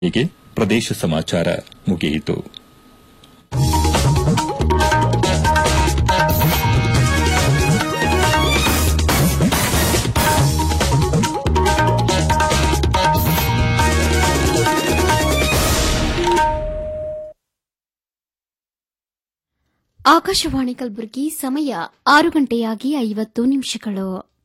ಹೀಗೆ ಪ್ರದೇಶ ಸಮಾಚಾರ ಮುಗಿಯಿತು ಆಕಾಶವಾಣಿ ಕಲಬುರಗಿ ಸಮಯ ಆರು ಗಂಟೆಯಾಗಿ ಐವತ್ತು ನಿಮಿಷಗಳು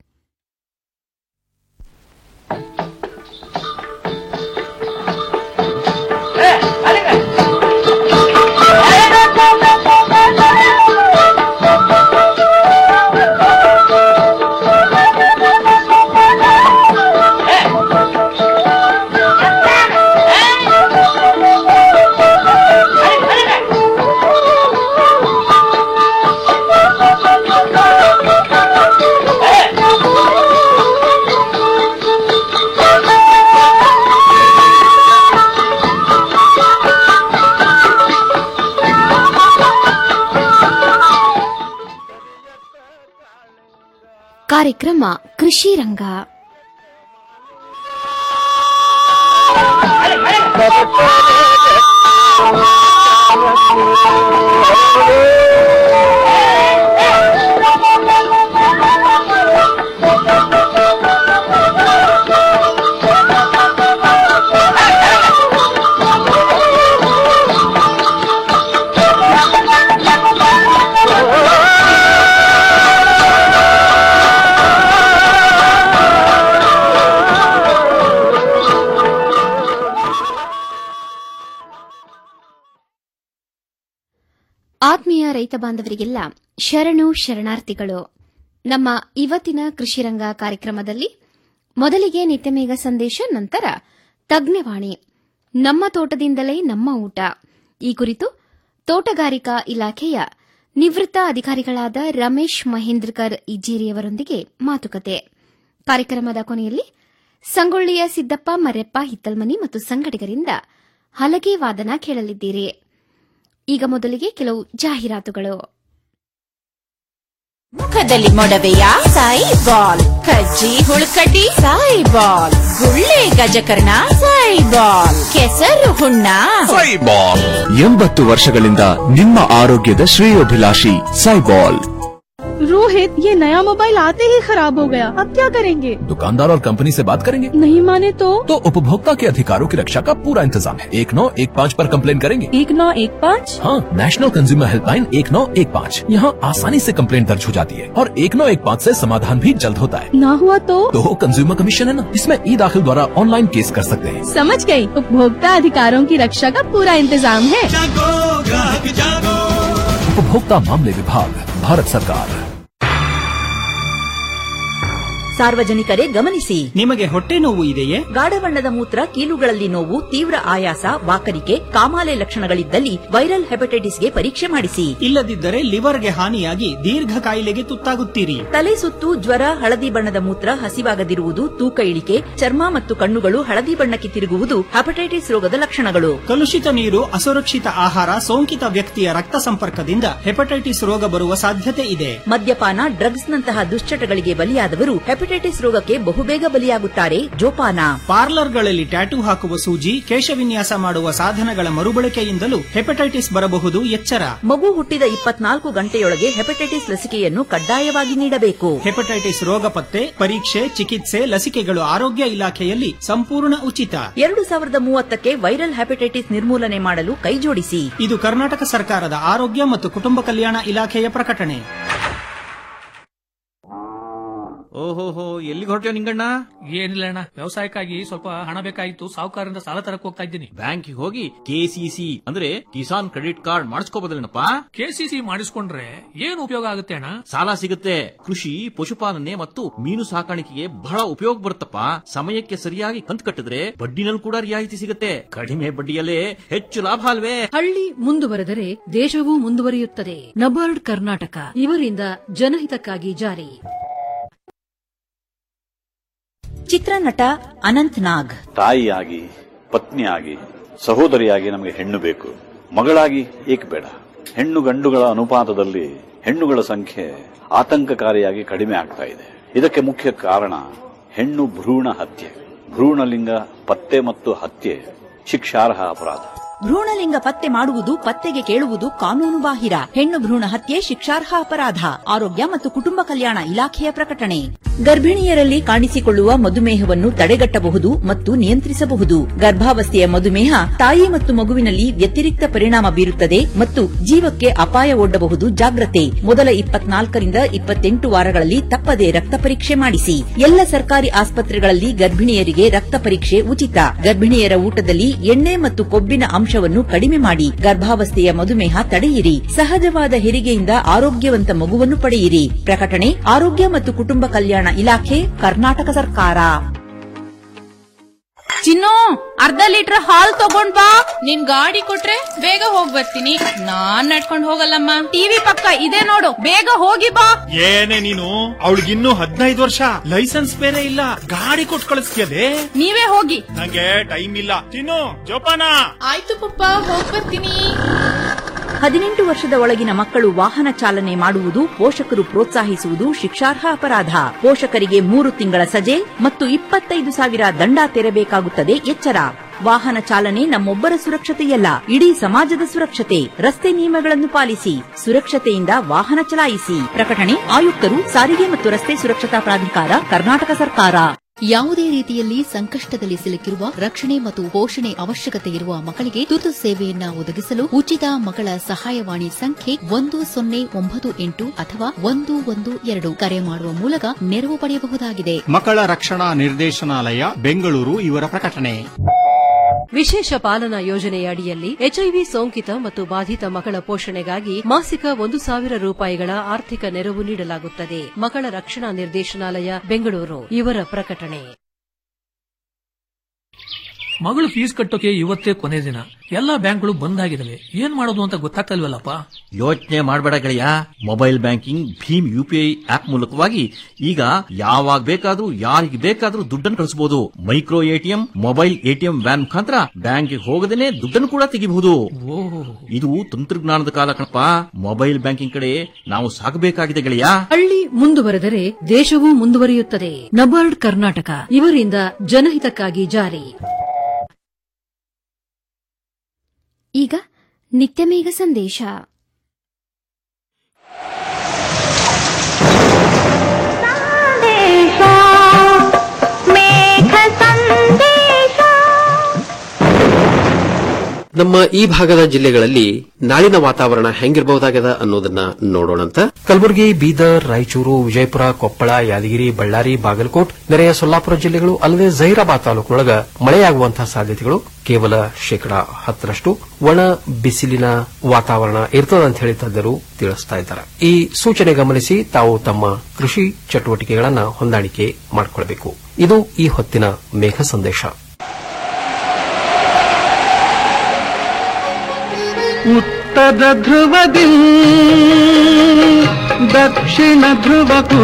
ಕಾರ್ಯಕ್ರಮ ಕೃಷಿ ರಂಗ ಆತ್ಮೀಯ ರೈತ ಬಾಂಧವರಿಗೆಲ್ಲ ಶರಣು ಶರಣಾರ್ಥಿಗಳು ನಮ್ಮ ಇವತ್ತಿನ ಕೃಷಿರಂಗ ಕಾರ್ಯಕ್ರಮದಲ್ಲಿ ಮೊದಲಿಗೆ ನಿತ್ಯಮೇಘ ಸಂದೇಶ ನಂತರ ತಜ್ಞವಾಣಿ ನಮ್ಮ ತೋಟದಿಂದಲೇ ನಮ್ಮ ಊಟ ಈ ಕುರಿತು ತೋಟಗಾರಿಕಾ ಇಲಾಖೆಯ ನಿವೃತ್ತ ಅಧಿಕಾರಿಗಳಾದ ರಮೇಶ್ ಮಹೇಂದ್ರಕರ್ ಇಜ್ಜೇರಿಯವರೊಂದಿಗೆ ಮಾತುಕತೆ ಕಾರ್ಯಕ್ರಮದ ಕೊನೆಯಲ್ಲಿ ಸಂಗೊಳ್ಳಿಯ ಸಿದ್ದಪ್ಪ ಮರ್ಯಪ್ಪ ಹಿತ್ತಲ್ಮನಿ ಮತ್ತು ಸಂಗಡಿಗರಿಂದ ಹಲಗೆ ವಾದನ ಕೇಳಲಿದ್ದೀರಿ ಈಗ ಮೊದಲಿಗೆ ಕೆಲವು ಜಾಹೀರಾತುಗಳು ಮುಖದಲ್ಲಿ ಮೊಡವೆಯ ಸಾಯಿ ಬಾಲ್ ಕಜ್ಜಿ ಹುಳುಕಡ್ಡಿ ಸಾಯಿ ಬಾಲ್ ಗುಳ್ಳೆ ಗಜಕರ್ಣ ಸಾಯಿ ಬಾಲ್ ಕೆಸರು ಹುಣ್ಣ ಸೈಬಾಲ್ ಎಂಬತ್ತು ವರ್ಷಗಳಿಂದ ನಿಮ್ಮ ಆರೋಗ್ಯದ ಶ್ರೇಯೋಭಿಲಾಷಿ ಸೈಬಾಲ್ रोहित ये नया मोबाइल आते ही खराब हो गया अब क्या करेंगे दुकानदार और कंपनी से बात करेंगे नहीं माने तो तो उपभोक्ता के अधिकारों की रक्षा का पूरा इंतजाम है एक नौ एक पाँच आरोप कम्प्लेन करेंगे एक नौ एक पाँच हाँ नेशनल कंज्यूमर हेल्पलाइन एक नौ एक पाँच यहाँ आसानी से कम्प्लेन दर्ज हो जाती है और एक नौ एक पाँच ऐसी समाधान भी जल्द होता है ना हुआ तो तो कंज्यूमर कमीशन है ना इसमें ई दाखिल द्वारा ऑनलाइन केस कर सकते हैं समझ गई उपभोक्ता अधिकारों की रक्षा का पूरा इंतजाम है उपभोक्ता मामले विभाग भारत सरकार ಸಾರ್ವಜನಿಕರೇ ಗಮನಿಸಿ ನಿಮಗೆ ಹೊಟ್ಟೆ ನೋವು ಇದೆಯೇ ಗಾಢವಣ್ಣದ ಮೂತ್ರ ಕೀಲುಗಳಲ್ಲಿ ನೋವು ತೀವ್ರ ಆಯಾಸ ವಾಕರಿಕೆ ಕಾಮಾಲೆ ಲಕ್ಷಣಗಳಿದ್ದಲ್ಲಿ ವೈರಲ್ ಹೆಪಟೈಟಿಸ್ಗೆ ಪರೀಕ್ಷೆ ಮಾಡಿಸಿ ಇಲ್ಲದಿದ್ದರೆ ಲಿವರ್ಗೆ ಹಾನಿಯಾಗಿ ದೀರ್ಘ ಕಾಯಿಲೆಗೆ ತುತ್ತಾಗುತ್ತೀರಿ ತಲೆ ಸುತ್ತು ಜ್ವರ ಹಳದಿ ಬಣ್ಣದ ಮೂತ್ರ ಹಸಿವಾಗದಿರುವುದು ತೂಕ ಇಳಿಕೆ ಚರ್ಮ ಮತ್ತು ಕಣ್ಣುಗಳು ಹಳದಿ ಬಣ್ಣಕ್ಕೆ ತಿರುಗುವುದು ಹೆಪಟೈಟಿಸ್ ರೋಗದ ಲಕ್ಷಣಗಳು ಕಲುಷಿತ ನೀರು ಅಸುರಕ್ಷಿತ ಆಹಾರ ಸೋಂಕಿತ ವ್ಯಕ್ತಿಯ ರಕ್ತ ಸಂಪರ್ಕದಿಂದ ಹೆಪಟೈಟಿಸ್ ರೋಗ ಬರುವ ಸಾಧ್ಯತೆ ಇದೆ ಮದ್ಯಪಾನ ಡ್ರಗ್ಸ್ ನಂತಹ ದುಶ್ಚಟಗಳಿಗೆ ಬಲಿಯಾದವರು ಹೆಪಟೈಟಿಸ್ ರೋಗಕ್ಕೆ ಬಹುಬೇಗ ಬಲಿಯಾಗುತ್ತಾರೆ ಜೋಪಾನ ಪಾರ್ಲರ್ಗಳಲ್ಲಿ ಟ್ಯಾಟೂ ಹಾಕುವ ಸೂಜಿ ಕೇಶವಿನ್ಯಾಸ ಮಾಡುವ ಸಾಧನಗಳ ಮರುಬಳಕೆಯಿಂದಲೂ ಹೆಪಟೈಟಿಸ್ ಬರಬಹುದು ಎಚ್ಚರ ಮಗು ಹುಟ್ಟಿದ ಇಪ್ಪತ್ನಾಲ್ಕು ಗಂಟೆಯೊಳಗೆ ಹೆಪಟೈಟಿಸ್ ಲಸಿಕೆಯನ್ನು ಕಡ್ಡಾಯವಾಗಿ ನೀಡಬೇಕು ಹೆಪಟೈಟಿಸ್ ರೋಗ ಪತ್ತೆ ಪರೀಕ್ಷೆ ಚಿಕಿತ್ಸೆ ಲಸಿಕೆಗಳು ಆರೋಗ್ಯ ಇಲಾಖೆಯಲ್ಲಿ ಸಂಪೂರ್ಣ ಉಚಿತ ಎರಡು ಸಾವಿರದ ಮೂವತ್ತಕ್ಕೆ ವೈರಲ್ ಹೆಪಟೈಟಿಸ್ ನಿರ್ಮೂಲನೆ ಮಾಡಲು ಕೈಜೋಡಿಸಿ ಇದು ಕರ್ನಾಟಕ ಸರ್ಕಾರದ ಆರೋಗ್ಯ ಮತ್ತು ಕುಟುಂಬ ಕಲ್ಯಾಣ ಇಲಾಖೆಯ ಪ್ರಕಟಣೆ ಓಹೋಹೋ ಎಲ್ಲಿಗೆ ಹೊರಟ್ಯೋ ನಿಂಗಣ್ಣ ಏನಿಲ್ಲ ಅಣ್ಣ ವ್ಯವಸಾಯಕ್ಕಾಗಿ ಸ್ವಲ್ಪ ಹಣ ಬೇಕಾಗಿತ್ತು ಸಾಹುಕಾರರಿಂದ ಸಾಲ ತರಕ್ ಹೋಗ್ತಾ ಇದ್ದೀನಿ ಬ್ಯಾಂಕಿಗೆ ಹೋಗಿ ಕೆಸಿಸಿ ಅಂದ್ರೆ ಕಿಸಾನ್ ಕ್ರೆಡಿಟ್ ಕಾರ್ಡ್ ಮಾಡಿಸ್ಕೋಬೋದಲ್ಲೇನಪ್ಪ ಕೆಸಿಸಿ ಮಾಡಿಸ್ಕೊಂಡ್ರೆ ಏನ್ ಉಪಯೋಗ ಆಗುತ್ತೆ ಅಣ್ಣ ಸಾಲ ಸಿಗುತ್ತೆ ಕೃಷಿ ಪಶುಪಾಲನೆ ಮತ್ತು ಮೀನು ಸಾಕಾಣಿಕೆಗೆ ಬಹಳ ಉಪಯೋಗ ಬರುತ್ತಪ್ಪ ಸಮಯಕ್ಕೆ ಸರಿಯಾಗಿ ಕಂತು ಕಟ್ಟಿದ್ರೆ ಬಡ್ಡಿನಲ್ಲಿ ಕೂಡ ರಿಯಾಯಿತಿ ಸಿಗುತ್ತೆ ಕಡಿಮೆ ಬಡ್ಡಿಯಲ್ಲೇ ಹೆಚ್ಚು ಲಾಭ ಅಲ್ವೇ ಹಳ್ಳಿ ಮುಂದುವರೆದರೆ ದೇಶವೂ ಮುಂದುವರಿಯುತ್ತದೆ ನಬಾರ್ಡ್ ಕರ್ನಾಟಕ ಇವರಿಂದ ಜನಹಿತಕ್ಕಾಗಿ ಜಾರಿ ಚಿತ್ರನಟ ಅನಂತ್ ನಾಗ್ ತಾಯಿಯಾಗಿ ಪತ್ನಿಯಾಗಿ ಸಹೋದರಿಯಾಗಿ ನಮಗೆ ಹೆಣ್ಣು ಬೇಕು ಮಗಳಾಗಿ ಏಕೆ ಬೇಡ ಹೆಣ್ಣು ಗಂಡುಗಳ ಅನುಪಾತದಲ್ಲಿ ಹೆಣ್ಣುಗಳ ಸಂಖ್ಯೆ ಆತಂಕಕಾರಿಯಾಗಿ ಕಡಿಮೆ ಆಗ್ತಾ ಇದೆ ಇದಕ್ಕೆ ಮುಖ್ಯ ಕಾರಣ ಹೆಣ್ಣು ಭ್ರೂಣ ಹತ್ಯೆ ಭ್ರೂಣಲಿಂಗ ಪತ್ತೆ ಮತ್ತು ಹತ್ಯೆ ಶಿಕ್ಷಾರ್ಹ ಅಪರಾಧ ಭ್ರೂಣಲಿಂಗ ಪತ್ತೆ ಮಾಡುವುದು ಪತ್ತೆಗೆ ಕೇಳುವುದು ಕಾನೂನು ಬಾಹಿರ ಹೆಣ್ಣು ಭ್ರೂಣ ಹತ್ಯೆ ಶಿಕ್ಷಾರ್ಹ ಅಪರಾಧ ಆರೋಗ್ಯ ಮತ್ತು ಕುಟುಂಬ ಕಲ್ಯಾಣ ಇಲಾಖೆಯ ಪ್ರಕಟಣೆ ಗರ್ಭಿಣಿಯರಲ್ಲಿ ಕಾಣಿಸಿಕೊಳ್ಳುವ ಮಧುಮೇಹವನ್ನು ತಡೆಗಟ್ಟಬಹುದು ಮತ್ತು ನಿಯಂತ್ರಿಸಬಹುದು ಗರ್ಭಾವಸ್ಥೆಯ ಮಧುಮೇಹ ತಾಯಿ ಮತ್ತು ಮಗುವಿನಲ್ಲಿ ವ್ಯತಿರಿಕ್ತ ಪರಿಣಾಮ ಬೀರುತ್ತದೆ ಮತ್ತು ಜೀವಕ್ಕೆ ಅಪಾಯ ಒಡ್ಡಬಹುದು ಜಾಗ್ರತೆ ಮೊದಲ ಇಪ್ಪತ್ನಾಲ್ಕರಿಂದ ಇಪ್ಪತ್ತೆಂಟು ವಾರಗಳಲ್ಲಿ ತಪ್ಪದೆ ರಕ್ತ ಪರೀಕ್ಷೆ ಮಾಡಿಸಿ ಎಲ್ಲ ಸರ್ಕಾರಿ ಆಸ್ಪತ್ರೆಗಳಲ್ಲಿ ಗರ್ಭಿಣಿಯರಿಗೆ ರಕ್ತ ಪರೀಕ್ಷೆ ಉಚಿತ ಗರ್ಭಿಣಿಯರ ಊಟದಲ್ಲಿ ಎಣ್ಣೆ ಮತ್ತು ಕೊಬ್ಬಿನ ಅಂಶವನ್ನು ಕಡಿಮೆ ಮಾಡಿ ಗರ್ಭಾವಸ್ಥೆಯ ಮಧುಮೇಹ ತಡೆಯಿರಿ ಸಹಜವಾದ ಹೆರಿಗೆಯಿಂದ ಆರೋಗ್ಯವಂತ ಮಗುವನ್ನು ಪಡೆಯಿರಿ ಪ್ರಕಟಣೆ ಆರೋಗ್ಯ ಮತ್ತು ಕುಟುಂಬ ಕಲ್ಯಾಣ ಇಲಾಖೆ ಕರ್ನಾಟಕ ಸರ್ಕಾರ ಚಿನ್ನು ಅರ್ಧ ಲೀಟರ್ ಹಾಲ್ ತಗೊಂಡ್ ಬಾ ನಿನ್ ಗಾಡಿ ಕೊಟ್ರೆ ಬೇಗ ಹೋಗ್ ಬರ್ತೀನಿ ನಾನ್ ನಡ್ಕೊಂಡ್ ಹೋಗಲ್ಲಮ್ಮ ಟಿವಿ ಪಕ್ಕ ಇದೆ ನೋಡು ಬೇಗ ಹೋಗಿ ಬಾ ಏನೇ ನೀನು ಅವಳಿಗಿನ್ನೂ ಹದಿನೈದು ವರ್ಷ ಲೈಸೆನ್ಸ್ ಬೇರೆ ಇಲ್ಲ ಗಾಡಿ ಕೊಟ್ಟು ಕಳಿಸ್ತೀಯದೆ ನೀವೇ ಹೋಗಿ ನಂಗೆ ಟೈಮ್ ಇಲ್ಲ ತಿನ್ನು ಜೋಪಾನ ಆಯ್ತು ಪಪ್ಪ ಹೋಗ್ ಬರ್ತೀನಿ ಹದಿನೆಂಟು ವರ್ಷದ ಒಳಗಿನ ಮಕ್ಕಳು ವಾಹನ ಚಾಲನೆ ಮಾಡುವುದು ಪೋಷಕರು ಪ್ರೋತ್ಸಾಹಿಸುವುದು ಶಿಕ್ಷಾರ್ಹ ಅಪರಾಧ ಪೋಷಕರಿಗೆ ಮೂರು ತಿಂಗಳ ಸಜೆ ಮತ್ತು ಇಪ್ಪತ್ತೈದು ಸಾವಿರ ದಂಡ ತೆರಬೇಕಾಗುತ್ತದೆ ಎಚ್ಚರ ವಾಹನ ಚಾಲನೆ ನಮ್ಮೊಬ್ಬರ ಸುರಕ್ಷತೆಯಲ್ಲ ಇಡೀ ಸಮಾಜದ ಸುರಕ್ಷತೆ ರಸ್ತೆ ನಿಯಮಗಳನ್ನು ಪಾಲಿಸಿ ಸುರಕ್ಷತೆಯಿಂದ ವಾಹನ ಚಲಾಯಿಸಿ ಪ್ರಕಟಣೆ ಆಯುಕ್ತರು ಸಾರಿಗೆ ಮತ್ತು ರಸ್ತೆ ಸುರಕ್ಷತಾ ಪ್ರಾಧಿಕಾರ ಕರ್ನಾಟಕ ಸರ್ಕಾರ ಯಾವುದೇ ರೀತಿಯಲ್ಲಿ ಸಂಕಷ್ಟದಲ್ಲಿ ಸಿಲುಕಿರುವ ರಕ್ಷಣೆ ಮತ್ತು ಪೋಷಣೆ ಅವಶ್ಯಕತೆ ಇರುವ ಮಕ್ಕಳಿಗೆ ತುರ್ತು ಸೇವೆಯನ್ನ ಒದಗಿಸಲು ಉಚಿತ ಮಕ್ಕಳ ಸಹಾಯವಾಣಿ ಸಂಖ್ಯೆ ಒಂದು ಸೊನ್ನೆ ಒಂಬತ್ತು ಎಂಟು ಅಥವಾ ಒಂದು ಒಂದು ಎರಡು ಕರೆ ಮಾಡುವ ಮೂಲಕ ನೆರವು ಪಡೆಯಬಹುದಾಗಿದೆ ಮಕ್ಕಳ ರಕ್ಷಣಾ ನಿರ್ದೇಶನಾಲಯ ಬೆಂಗಳೂರು ಇವರ ಪ್ರಕಟಣೆ ವಿಶೇಷ ಪಾಲನಾ ಯೋಜನೆಯ ಅಡಿಯಲ್ಲಿ ಎಚ್ಐವಿ ಸೋಂಕಿತ ಮತ್ತು ಬಾಧಿತ ಮಕ್ಕಳ ಪೋಷಣೆಗಾಗಿ ಮಾಸಿಕ ಒಂದು ಸಾವಿರ ರೂಪಾಯಿಗಳ ಆರ್ಥಿಕ ನೆರವು ನೀಡಲಾಗುತ್ತದೆ ಮಕ್ಕಳ ರಕ್ಷಣಾ ನಿರ್ದೇಶನಾಲಯ ಬೆಂಗಳೂರು ಇವರ ಪ್ರಕಟಣೆ ಮಗಳು ಫೀಸ್ ಕಟ್ಟೋಕೆ ಇವತ್ತೇ ಕೊನೆ ದಿನ ಎಲ್ಲಾ ಬ್ಯಾಂಕ್ಗಳು ಬಂದ್ ಆಗಿದಾವೆ ಏನ್ ಮಾಡೋದು ಅಂತ ಗೊತ್ತಾಗ್ತಲ್ವಲ್ಲಪ್ಪ ಯೋಚನೆ ಮಾಡಬೇಡ ಗೆಳೆಯ mobile banking Bhim UPI app ಮೂಲಕವಾಗಿ ಈಗ ಯಾವಾಗ ಬೇಕಾದ್ರೂ ಯಾರಿಗೆ ಬೇಕಾದ್ರೂ ದುಡ್ಡನ್ನು ಕಳಿಸಬಹುದು micro ATM mobile ATM van ಮುಖಾಂತರ ಬ್ಯಾಂಕ್ಗೆ ಹೋಗದೇನೆ ದುಡ್ಡನ್ನು ಕೂಡ ತೆಗಿಬಹುದು ಇದು ತಂತ್ರಜ್ಞಾನದ ಕಾಲ ಕಣಪ್ಪ ಮೊಬೈಲ್ ಬ್ಯಾಂಕಿಂಗ್ ಕಡೆ ನಾವು ಸಾಗಬೇಕಾಗಿದೆ ಗೆಳೆಯ ಹಳ್ಳಿ ಮುಂದುವರೆದರೆ ದೇಶವೂ ಮುಂದುವರಿಯುತ್ತದೆ ನಬಾರ್ಡ್ ಕರ್ನಾಟಕ ಇವರಿಂದ ಜನಹಿತಕ್ಕಾಗಿ ಜಾರಿ ಈಗ ನಿತ್ಯಮೇಘ ಸಂದೇಶ ನಮ್ಮ ಈ ಭಾಗದ ಜಿಲ್ಲೆಗಳಲ್ಲಿ ನಾಳಿನ ವಾತಾವರಣ ಹೆಂಗಿರಬಹುದಾಗದ ಅನ್ನೋದನ್ನ ನೋಡೋಣಂತ ಕಲಬುರಗಿ ಬೀದರ್ ರಾಯಚೂರು ವಿಜಯಪುರ ಕೊಪ್ಪಳ ಯಾದಗಿರಿ ಬಳ್ಳಾರಿ ಬಾಗಲಕೋಟ್ ನೆರೆಯ ಸೊಲ್ಲಾಪುರ ಜಿಲ್ಲೆಗಳು ಅಲ್ಲದೆ ಜಹೀರಾಬಾದ್ ತಾಲೂಕಿನೊಳಗ ಮಳೆಯಾಗುವಂತಹ ಸಾಧ್ಯತೆಗಳು ಕೇವಲ ಶೇಕಡಾ ಹತ್ತರಷ್ಟು ಒಣ ಬಿಸಿಲಿನ ವಾತಾವರಣ ಇರ್ತದಂತ ಹೇಳಿ ತಜ್ಞರು ತಿಳಿಸ್ತಾ ಇದ್ದಾರೆ ಈ ಸೂಚನೆ ಗಮನಿಸಿ ತಾವು ತಮ್ಮ ಕೃಷಿ ಚಟುವಟಿಕೆಗಳನ್ನ ಹೊಂದಾಣಿಕೆ ಮಾಡಿಕೊಳ್ಳಬೇಕು ಇದು ಈ ಹೊತ್ತಿನ ಮೇಘ ಸಂದೇಶ ಉತ್ತರ ಧ್ರುವದಿ ದಕ್ಷಿಣ ಧ್ರುವಕ್ಕೂ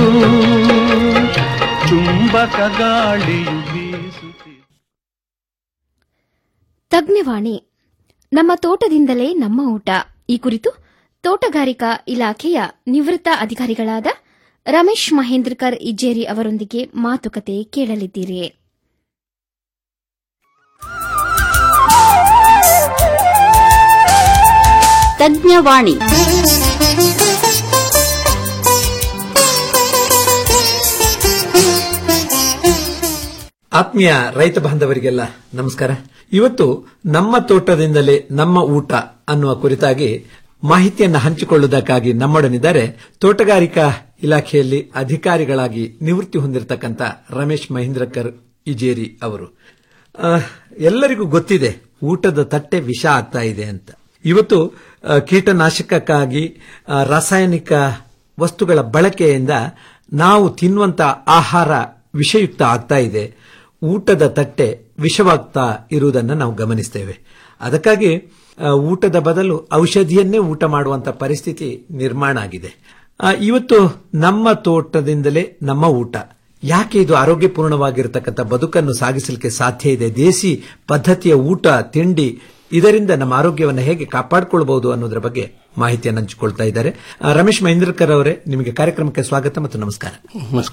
ಚುಂಬಕ ಗಾಳಿಯು ಬೀಸುತ್ತಿದೆ ತಜ್ಞವಾಣಿ ನಮ್ಮ ತೋಟದಿಂದಲೇ ನಮ್ಮ ಊಟ ಈ ಕುರಿತು ತೋಟಗಾರಿಕಾ ಇಲಾಖೆಯ ನಿವೃತ್ತ ಅಧಿಕಾರಿಗಳಾದ ರಮೇಶ್ ಮಹೇಂದ್ರಕರ್ ಇಜ್ಜೇರಿ ಅವರೊಂದಿಗೆ ಮಾತುಕತೆ ಕೇಳಲಿದ್ದೀರಿ ತಜ್ಞವಾಣಿ ಆತ್ಮೀಯ ರೈತ ಬಾಂಧವರಿಗೆಲ್ಲ ನಮಸ್ಕಾರ ಇವತ್ತು ನಮ್ಮ ತೋಟದಿಂದಲೇ ನಮ್ಮ ಊಟ ಅನ್ನುವ ಕುರಿತಾಗಿ ಮಾಹಿತಿಯನ್ನು ಹಂಚಿಕೊಳ್ಳುವುದಕ್ಕಾಗಿ ನಮ್ಮೊಡನಿದ್ದಾರೆ ತೋಟಗಾರಿಕಾ ಇಲಾಖೆಯಲ್ಲಿ ಅಧಿಕಾರಿಗಳಾಗಿ ನಿವೃತ್ತಿ ಹೊಂದಿರತಕ್ಕಂಥ ರಮೇಶ್ ಮಹೇಂದ್ರಕರ್ ಇಜೇರಿ ಅವರು ಆ, ಎಲ್ಲರಿಗೂ ಗೊತ್ತಿದೆ ಊಟದ ತಟ್ಟೆ ವಿಷ ಆಗ್ತಾ ಇದೆ ಅಂತ ಇವತ್ತು ಆ, ಕೀಟನಾಶಕಕ್ಕಾಗಿ ಆ, ರಾಸಾಯನಿಕ ವಸ್ತುಗಳ ಬಳಕೆಯಿಂದ ನಾವು ತಿನ್ನುವಂತ ಆಹಾರ ವಿಷಯುಕ್ತ ಆಗ್ತಾ ಇದೆ ಊಟದ ತಟ್ಟೆ ವಿಷವಾಗ್ತಾ ಇರುವುದನ್ನು ನಾವು ಗಮನಿಸ್ತೇವೆ ಅದಕ್ಕಾಗಿ ಆ, ಊಟದ ಬದಲು ಔಷಧಿಯನ್ನೇ ಊಟ ಮಾಡುವಂತ ಪರಿಸ್ಥಿತಿ ನಿರ್ಮಾಣ ಆಗಿದೆ ಆ, ಇವತ್ತು ನಮ್ಮ ತೋಟದಿಂದಲೇ ನಮ್ಮ ಊಟ ಯಾಕೆ ಇದು ಆರೋಗ್ಯಪೂರ್ಣವಾಗಿರತಕ್ಕಂಥ ಬದುಕನ್ನು ಸಾಗಿಸಲಿಕ್ಕೆ ಸಾಧ್ಯ ಇದೆ ದೇಸಿ ಪದ್ಧತಿಯ ಊಟ ತಿಂಡಿ ಇದರಿಂದ ನಮ್ಮ ಆರೋಗ್ಯವನ್ನು ಹೇಗೆ ಕಾಪಾಡಿಕೊಳ್ಳಬಹುದು ಅನ್ನೋದರ ಬಗ್ಗೆ ಮಾಹಿತಿಯನ್ನು ಹಂಚಿಕೊಳ್ತಾ ಇದ್ದಾರೆ ಆ, ರಮೇಶ್ ಮಹೇಂದ್ರಕರ್ ಅವರೇ ನಿಮಗೆ ಕಾರ್ಯಕ್ರಮಕ್ಕೆ ಸ್ವಾಗತ ಮತ್ತು ನಮಸ್ಕಾರ ನಮಸ್ಕಾರ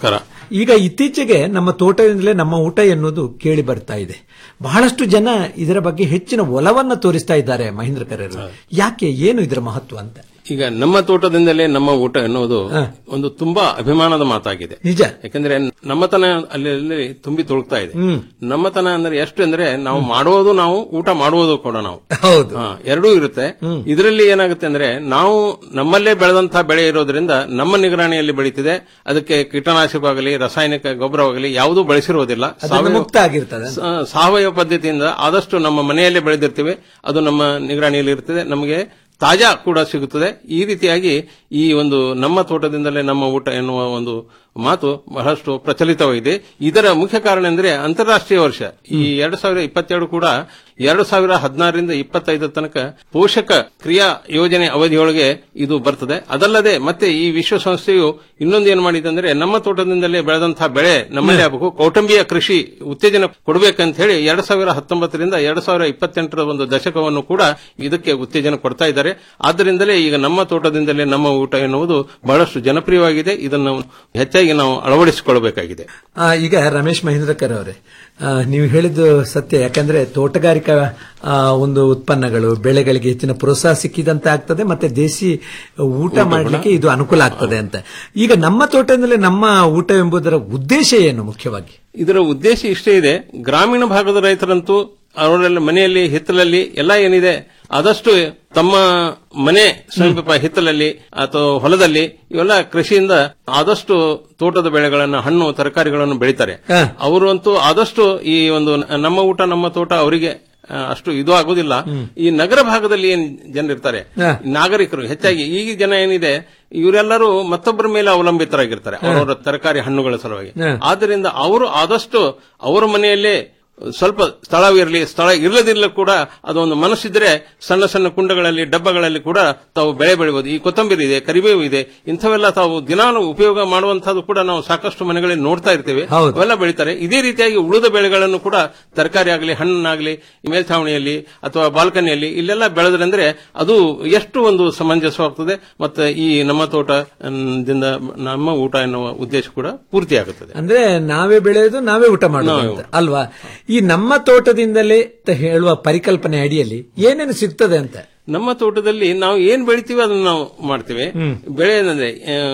ಈಗ ಇತ್ತೀಚೆಗೆ ನಮ್ಮ ತೋಟದಿಂದಲೇ ನಮ್ಮ ಊಟ ಎನ್ನುವುದು ಕೇಳಿ ಬರ್ತಾ ಇದೆ ಬಹಳಷ್ಟು ಜನ ಇದರ ಬಗ್ಗೆ ಹೆಚ್ಚಿನ ಒಲವನ್ನ ತೋರಿಸ್ತಾ ಇದ್ದಾರೆ ಮಹೇಂದ್ರ ಕರೆರು ಯಾಕೆ ಏನು ಇದರ ಮಹತ್ವ ಅಂತ ಈಗ ನಮ್ಮ ತೋಟದಿಂದಲೇ ನಮ್ಮ ಊಟ ಎನ್ನುವುದು ಒಂದು ತುಂಬಾ ಅಭಿಮಾನದ ಮಾತಾಗಿದೆ ನಿಜ ಯಾಕಂದ್ರೆ ನಮ್ಮತನ ಅಲ್ಲಿ ಅಲ್ಲಿ ತುಂಬಿ ತುಳುಕ್ತಾ ಇದೆ ಹ್ಮ್. ನಮ್ಮತನ ಅಂದ್ರೆ ಎಷ್ಟು ಅಂದ್ರೆ ನಾವು ಮಾಡುವುದು ನಾವು ಊಟ ಮಾಡುವುದು ಕೂಡ ನಾವು ಹೌದು ಹಾ, ಎರಡೂ ಇರುತ್ತೆ ಇದರಲ್ಲಿ ಏನಾಗುತ್ತೆ ಅಂದ್ರೆ ನಾವು ನಮ್ಮಲ್ಲೇ ಬೆಳೆದಂತಹ ಬೆಳೆ ಇರೋದ್ರಿಂದ ನಮ್ಮ ನಿಗರಾಣಿಯಲ್ಲಿ ಬೆಳೀತಿದೆ ಅದಕ್ಕೆ ಕೀಟನಾಶಕವಾಗಲಿ ರಾಸಾಯನಿಕ ಗೊಬ್ಬರವಾಗಲಿ ಯಾವುದೂ ಬಳಸಿರುವುದಿಲ್ಲ ಅದರಿಂದ ಸಾವಯವ- ಮುಕ್ತ ಆಗಿರ್ತದೆ ಅಂತ. ಸ- ಸಾವಯವ ಪದ್ಧತಿಯಿಂದ ಆದಷ್ಟು ನಮ್ಮ ಮನೆಯಲ್ಲೇ ಬೆಳೆದಿರ್ತೀವಿ ಅದು ನಮ್ಮ ನಿಗರಾಣಿಯಲ್ಲಿ ಇರ್ತದೆ ನಮಗೆ ತಾಜಾ ಕೂಡ ಸಿಗುತ್ತದೆ ಈ ರೀತಿಯಾಗಿ ಈ ಒಂದು ನಮ್ಮ ತೋಟದಿಂದಲೇ ನಮ್ಮ ಊಟ ಎನ್ನುವ ಒಂದು ಮಾತು ಬಹಳಷ್ಟು ಪ್ರಚಲಿತವಾಗಿದೆ ಇದರ ಮುಖ್ಯ ಕಾರಣ ಎಂದರೆ ಅಂತಾರಾಷ್ಟ್ರೀಯ ವರ್ಷ ಈ ಎರಡು ಸಾವಿರ ಇಪ್ಪತ್ತೆರಡು ಕೂಡ ಎರಡು ಸಾವಿರ ಹದಿನಾರರಿಂದ ಇಪ್ಪತ್ತೈದರ ತನಕ ಪೋಷಕ ಕ್ರಿಯಾ ಯೋಜನೆ ಅವಧಿಯೊಳಗೆ ಇದು ಬರ್ತದೆ ಅದಲ್ಲದೆ ಮತ್ತೆ ಈ ವಿಶ್ವಸಂಸ್ಥೆಯು ಇನ್ನೊಂದು ಏನು ಮಾಡಿದೆ ಅಂದ್ರೆ ನಮ್ಮ ತೋಟದಿಂದಲೇ ಬೆಳೆದಂತಹ ಬೆಳೆ ನಮ್ಮಲ್ಲೇ ಆಗಬೇಕು ಕೌಟುಂಬಿಯ ಕೃಷಿ ಉತ್ತೇಜನ ಕೊಡಬೇಕಂತ ಹೇಳಿ ಎರಡು ಸಾವಿರ ಹತ್ತೊಂಬತ್ತರಿಂದ ಎರಡು ಸಾವಿರ ಇಪ್ಪತ್ತೆಂಟರ ಒಂದು ದಶಕವನ್ನು ಕೂಡ ಇದಕ್ಕೆ ಉತ್ತೇಜನ ಕೊಡ್ತಾ ಇದ್ದಾರೆ ಆದ್ದರಿಂದಲೇ ಈಗ ನಮ್ಮ ತೋಟದಿಂದಲೇ ನಮ್ಮ ಊಟ ಎನ್ನುವುದು ಬಹಳಷ್ಟು ಜನಪ್ರಿಯವಾಗಿದೆ ಇದನ್ನು ಹೆಚ್ಚಾಗಿ ನಾವು ಅಳವಡಿಸಿಕೊಳ್ಳಬೇಕಾಗಿದೆ ಆ, ಈಗ ರಮೇಶ್ ಮಹೇಂದ್ರಕರ್ ಅವರೇ ಆ, ನೀವು ಹೇಳಿದ್ದು ಸತ್ಯ ಯಾಕಂದ್ರೆ ತೋಟಗಾರಿಕಾ ಆ, ಒಂದು ಉತ್ಪನ್ನಗಳು ಬೆಳೆಗಳಿಗೆ ಹೆಚ್ಚಿನ ಪ್ರೋತ್ಸಾಹ ಸಿಕ್ಕಿದಂತೆ ಆಗ್ತದೆ ಮತ್ತೆ ದೇಸಿ ಊಟ ಮಾಡಲಿಕ್ಕೆ ಇದು ಅನುಕೂಲ ಆಗ್ತದೆ ಅಂತ ಈಗ ನಮ್ಮ ತೋಟದಿಂದಲೇ ನಮ್ಮ ಊಟ ಎಂಬುದರ ಉದ್ದೇಶ ಏನು ಮುಖ್ಯವಾಗಿ ಇದರ ಉದ್ದೇಶ ಇಷ್ಟೇ ಇದೆ ಗ್ರಾಮೀಣ ಭಾಗದ ರೈತರಂತೂ ಅವರೆಲ್ಲ ಮನೆಯಲ್ಲಿ ಹಿತ್ತಲಲ್ಲಿ ಎಲ್ಲ ಏನಿದೆ ಆದಷ್ಟು ತಮ್ಮ ಮನೆ ಸಮೀಪ ಹಿತ್ತಲಲ್ಲಿ ಅಥವಾ ಹೊಲದಲ್ಲಿ ಇವೆಲ್ಲ ಕೃಷಿಯಿಂದ ಆದಷ್ಟು ತೋಟದ ಬೆಳೆಗಳನ್ನ ಹಣ್ಣು ತರಕಾರಿಗಳನ್ನು ಬೆಳೀತಾರೆ ಅವರು ಅಂತೂ ಆದಷ್ಟು ಈ ಒಂದು ನ- ನಮ್ಮ ಊಟ ನಮ್ಮ ತೋಟ ಅವರಿಗೆ ಆ, ಅಷ್ಟು ಇದು ಆಗುದಿಲ್ಲ ಈ ನಗರ ಭಾಗದಲ್ಲಿ ಏನ್ ಜನರಿರ್ತಾರೆ ನಾಗರಿಕರು ಹೆಚ್ಚಾಗಿ ಈಗ ಜನ ಏನಿದೆ ಇವರೆಲ್ಲರೂ ಮತ್ತೊಬ್ಬರ ಮೇಲೆ ಅವಲಂಬಿತರಾಗಿರ್ತಾರೆ ಅವರವರ ತರಕಾರಿ ಹಣ್ಣುಗಳ ಸಲುವಾಗಿ ಹ. ಆದ್ದರಿಂದ ಅವರು ಆದಷ್ಟು ಅವರ ಮನೆಯಲ್ಲೇ ಸ್ವಲ್ಪ ಸ್ಥಳವಿರಲಿ ಸ್ಥಳ ಇಲ್ಲದಿಲ್ಲ ಕೂಡ ಅದೊಂದು ಮನಸ್ಸಿದ್ರೆ ಸಣ್ಣ ಸಣ್ಣ ಕುಂಡಗಳಲ್ಲಿ ಡಬ್ಬಗಳಲ್ಲಿ ಕೂಡ ತಾವು ಬೆಳೆ ಬೆಳೆಯಬಹುದು ಈ ಕೊತ್ತಂಬರಿ ಇದೆ ಕರಿಬೇವು ಇದೆ ಇಂಥವೆಲ್ಲ ತಾವು ದಿನಾನು ಉಪಯೋಗ ಮಾಡುವಂತಹದ್ದು ಕೂಡ ನಾವು ಸಾಕಷ್ಟು ಮನೆಗಳಲ್ಲಿ ನೋಡ್ತಾ ಇರ್ತೇವೆ ಅವೆಲ್ಲ ಬೆಳೀತಾರೆ ಇದೇ ರೀತಿಯಾಗಿ ಉಳಿದ ಬೆಳೆಗಳನ್ನು ಕೂಡ ತರಕಾರಿ ಆಗಲಿ ಹಣ್ಣಾಗಲಿ ಮೇಲ್ಛಾವಣಿಯಲ್ಲಿ ಅಥವಾ ಬಾಲ್ಕನಿಯಲ್ಲಿ ಇಲ್ಲೆಲ್ಲ ಬೆಳೆದ್ರಂದ್ರೆ ಅದು ಎಷ್ಟು ಒಂದು ಸಮಂಜಸವಾಗ್ತದೆ ಮತ್ತೆ ಈ ನಮ್ಮ ತೋಟ ಮ್, ದಿಂದ ನಮ್ಮ ಊಟ ಎನ್ನುವ ಉದ್ದೇಶ ಕೂಡ ಪೂರ್ತಿಯಾಗುತ್ತದೆ ಅಂದ್ರೆ ನಾವೇ ಬೆಳೆಯೋದು ನಾವೇ ಊಟ ಮಾಡೋದು ಅಂತ ಅಲ್ವಾ ಈ ನಮ್ಮ ತೋಟದಿಂದಲೇ ಅಂತ ಹೇಳುವ ಪರಿಕಲ್ಪನೆ ಅಡಿಯಲ್ಲಿ ಏನೇನು ಸಿಗ್ತದೆ ಅಂತ ನಮ್ಮ ತೋಟದಲ್ಲಿ ನಾವು ಏನ್ ಬೆಳಿತೀವಿ ಅದನ್ನ ನಾವು ಮಾಡ್ತೇವೆ ಬೆಳೆ ಏನಂದ್ರೆ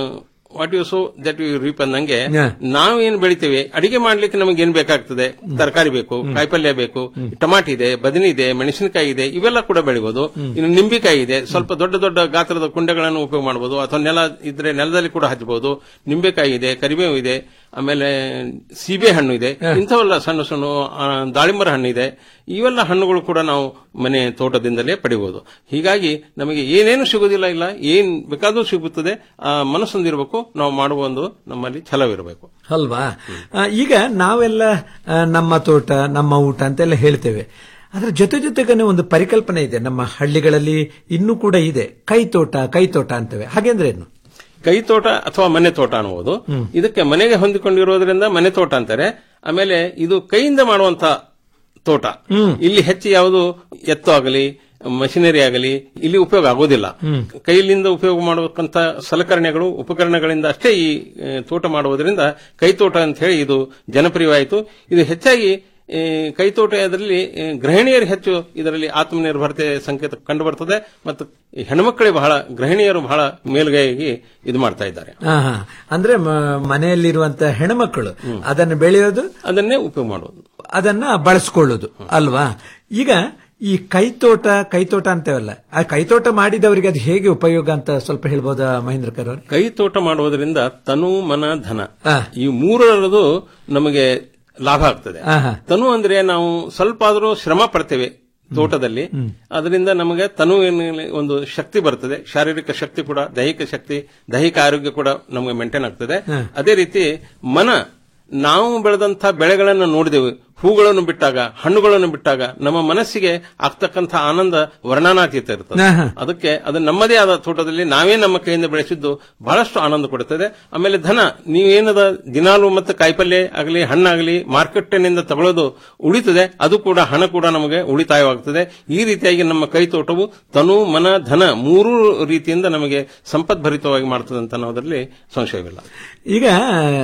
what you sow that you reap ಅಂದಂಗೆ ನಾವು ಏನ್ ಬೆಳಿತೇವೆ ಅಡಿಗೆ ಮಾಡ್ಲಿಕ್ಕೆ ನಮಗೆ ಏನ್ ಬೇಕಾಗ್ತದೆ ತರಕಾರಿ ಬೇಕು ಕಾಯಿಪಲ್ಯ ಬೇಕು ಟಮಾಟಿ ಇದೆ ಬದನಿ ಇದೆ ಮೆಣಸಿನಕಾಯಿ ಇದೆ ಇವೆಲ್ಲ ಕೂಡ ಬೆಳಿಬಹುದು ಇನ್ನು ನಿಂಬೆಕಾಯಿ ಇದೆ ಸ್ವಲ್ಪ ದೊಡ್ಡ ದೊಡ್ಡ ಗಾತ್ರದ ಕುಂಡಗಳನ್ನು ಉಪಯೋಗ ಮಾಡಬಹುದು ಅಥವಾ ನೆಲ ಇದ್ರೆ ನೆಲದಲ್ಲಿ ಕೂಡ ಹಚ್ಚಬಹುದು ನಿಂಬೆಕಾಯಿ ಇದೆ ಕರಿಬೇವು ಇದೆ ಆಮೇಲೆ ಸೀಬೆ ಹಣ್ಣು ಇದೆ ಇಂಥವೆಲ್ಲ ಸಣ್ಣ ಸಣ್ಣ ಆ, ದಾಳಿಂಬರ ಹಣ್ಣು ಇದೆ ಇವೆಲ್ಲ ಹಣ್ಣುಗಳು ಕೂಡ ನಾವು ಮನೆ ತೋಟದಿಂದಲೇ ಪಡಿಬಹುದು ಹೀಗಾಗಿ ನಮಗೆ ಏನೇನು ಸಿಗುವುದಿಲ್ಲ ಇಲ್ಲ ಏನ್ ಬೇಕಾದ್ರೂ ಸಿಗುತ್ತದೆ ಆ ಮನಸ್ಸೊಂದಿರಬೇಕು ನಾವು ಮಾಡುವ ಒಂದು ನಮ್ಮಲ್ಲಿ ಛಲವಿರಬೇಕು ಅಲ್ವಾ ಆ, ಈಗ ನಾವೆಲ್ಲ ಆ, ನಮ್ಮ ತೋಟ ನಮ್ಮ ಊಟ ಅಂತೆಲ್ಲ ಹೇಳ್ತೇವೆ ಅದರ ಜೊತೆ ಜೊತೆಗೇನೆ ಒಂದು ಪರಿಕಲ್ಪನೆ ಇದೆ ನಮ್ಮ ಹಳ್ಳಿಗಳಲ್ಲಿ ಇನ್ನೂ ಕೂಡ ಇದೆ ಕೈ ತೋಟ ಕೈ ತೋಟ ಅಂತೇವೆ ಹಾಗೆಂದ್ರೆ ಏನು ಕೈ ತೋಟ ಅಥವಾ ಮನೆ ತೋಟ ಅನ್ನುವುದು ಇದಕ್ಕೆ ಮನೆಗೆ ಹೊಂದಿಕೊಂಡಿರೋದ್ರಿಂದ ಮನೆ ತೋಟ ಅಂತಾರೆ ಆಮೇಲೆ ಇದು ಕೈಯಿಂದ ಮಾಡುವಂತ ತೋಟ ಇಲ್ಲಿ ಹೆಚ್ಚು ಯಾವುದು ಎತ್ತು ಆಗಲಿ ಮಷಿನರಿ ಆಗಲಿ ಇಲ್ಲಿ ಉಪಯೋಗ ಆಗೋದಿಲ್ಲ ಕೈಲಿಂದ ಉಪಯೋಗ ಮಾಡಬೇಕಂತ ಸಲಕರಣೆಗಳು ಉಪಕರಣಗಳಿಂದ ಅಷ್ಟೇ ಈ ಆ, ತೋಟ ಮಾಡುವುದರಿಂದ ಕೈತೋಟ ಅಂತ ಹೇಳಿ ಇದು ಜನಪ್ರಿಯವಾಯಿತು ಇದು ಹೆಚ್ಚಾಗಿ ಈ ಕೈತೋಟ ಇದರಲ್ಲಿ ಆ, ಗೃಹಿಣಿಯರು ಹೆಚ್ಚು ಇದರಲ್ಲಿ ಆತ್ಮನಿರ್ಭರತೆ ಸಂಕೇತ ಕಂಡು ಬರ್ತದೆ ಮತ್ತು ಈ ಹೆಣ್ಮಕ್ಕಳೇ ಬಹಳ ಗೃಹಿಣಿಯರು ಬಹಳ ಮೇಲುಗೈಯಾಗಿ ಇದು ಮಾಡ್ತಾ ಇದ್ದಾರೆ ಹಾ ಹಾ ಅಂದ್ರೆ ಮ- ಮನೆಯಲ್ಲಿರುವಂತ ಹೆಣ್ಮಕ್ಕಳು ಅದನ್ನು ಬೆಳೆಯೋದು ಅದನ್ನೇ ಉಪಯೋಗ ಮಾಡೋದು ಅದನ್ನ ಬಳಸ್ಕೊಳ್ಳೋದು ಅಲ್ವಾ ಈಗ ಈ ಕೈತೋಟ ಕೈತೋಟ ಅಂತೇವಲ್ಲ ಆ ಕೈತೋಟ ಮಾಡಿದವರಿಗೆ ಅದು ಹೇಗೆ ಉಪಯೋಗ ಅಂತ ಸ್ವಲ್ಪ ಹೇಳ್ಬೋದಾ ಮಹೇಂದ್ರ ಕರ್ ಅವ್ರೆ? ಕೈ ತೋಟ ಮಾಡುವುದರಿಂದ ತನು ಮನ ಧನ ಈ ಮೂರರದು ನಮಗೆ ಲಾಭ ಆಗ್ತದೆ ಆಹಾ. ತನು ಅಂದ್ರೆ ನಾವು ಸ್ವಲ್ಪ ಆದರೂ ಶ್ರಮ ಪಡ್ತೇವೆ ತೋಟದಲ್ಲಿ ಅದರಿಂದ ನಮಗೆ ತನು ಏನ್- ಒಂದು ಶಕ್ತಿ ಬರ್ತದೆ ಶಾರೀರಿಕ ಶಕ್ತಿ ಕೂಡ ದೈಹಿಕ ಶಕ್ತಿ ದೈಹಿಕ ಆರೋಗ್ಯ ಕೂಡ ನಮಗೆ ಮೇಂಟೈನ್ ಆಗ್ತದೆ ಹ. ಅದೇ ರೀತಿ ಮನ ನಾವು ಬೆಳೆದಂತ ಬೆಳೆಗಳನ್ನು ನೋಡಿದೆವು ಹೂಗಳನ್ನು ಬಿಟ್ಟಾಗ ಹಣ್ಣುಗಳನ್ನು ಬಿಟ್ಟಾಗ ನಮ್ಮ ಮನಸ್ಸಿಗೆ ಆಗ್ತಕ್ಕಂಥ ಆನಂದ ವರ್ಣನಾತೀತ ಇರ್ತದೆ ಆಹಾ. ಅದಕ್ಕೆ ಅದು ನಮ್ಮದೇ ಆದ ತೋಟದಲ್ಲಿ ನಾವೇ ನಮ್ಮ ಕೈಯಿಂದ ಬೆಳೆಸಿದ್ದು ಬಹಳಷ್ಟು ಆನಂದ ಕೊಡುತ್ತದೆ ಆಮೇಲೆ ಧನ ನೀವೇನದ ದಿನಾಲು ಮತ್ತು ಕಾಯಿಪಲ್ಯ ಆಗಲಿ ಹಣ್ಣಾಗಲಿ ಮಾರ್ಕೆಟ್ನಿಂದ ತಗೊಳ್ಳೋದು ಉಳಿತದೆ ಅದು ಕೂಡ ಹಣ ಕೂಡ ನಮಗೆ ಉಳಿತಾಯವಾಗುತ್ತದೆ ಈ ರೀತಿಯಾಗಿ ನಮ್ಮ ಕೈ ತೋಟವು ತನು ಮನ ಧನ ಮೂರೂ ರೀತಿಯಿಂದ ನಮಗೆ ಸಂಪದ್ಭರಿತವಾಗಿ ಮಾಡ್ತದೆ ಅಂತ ಅನ್ನೋದರಲ್ಲಿ ಸಂಶಯವಿಲ್ಲ ಈಗ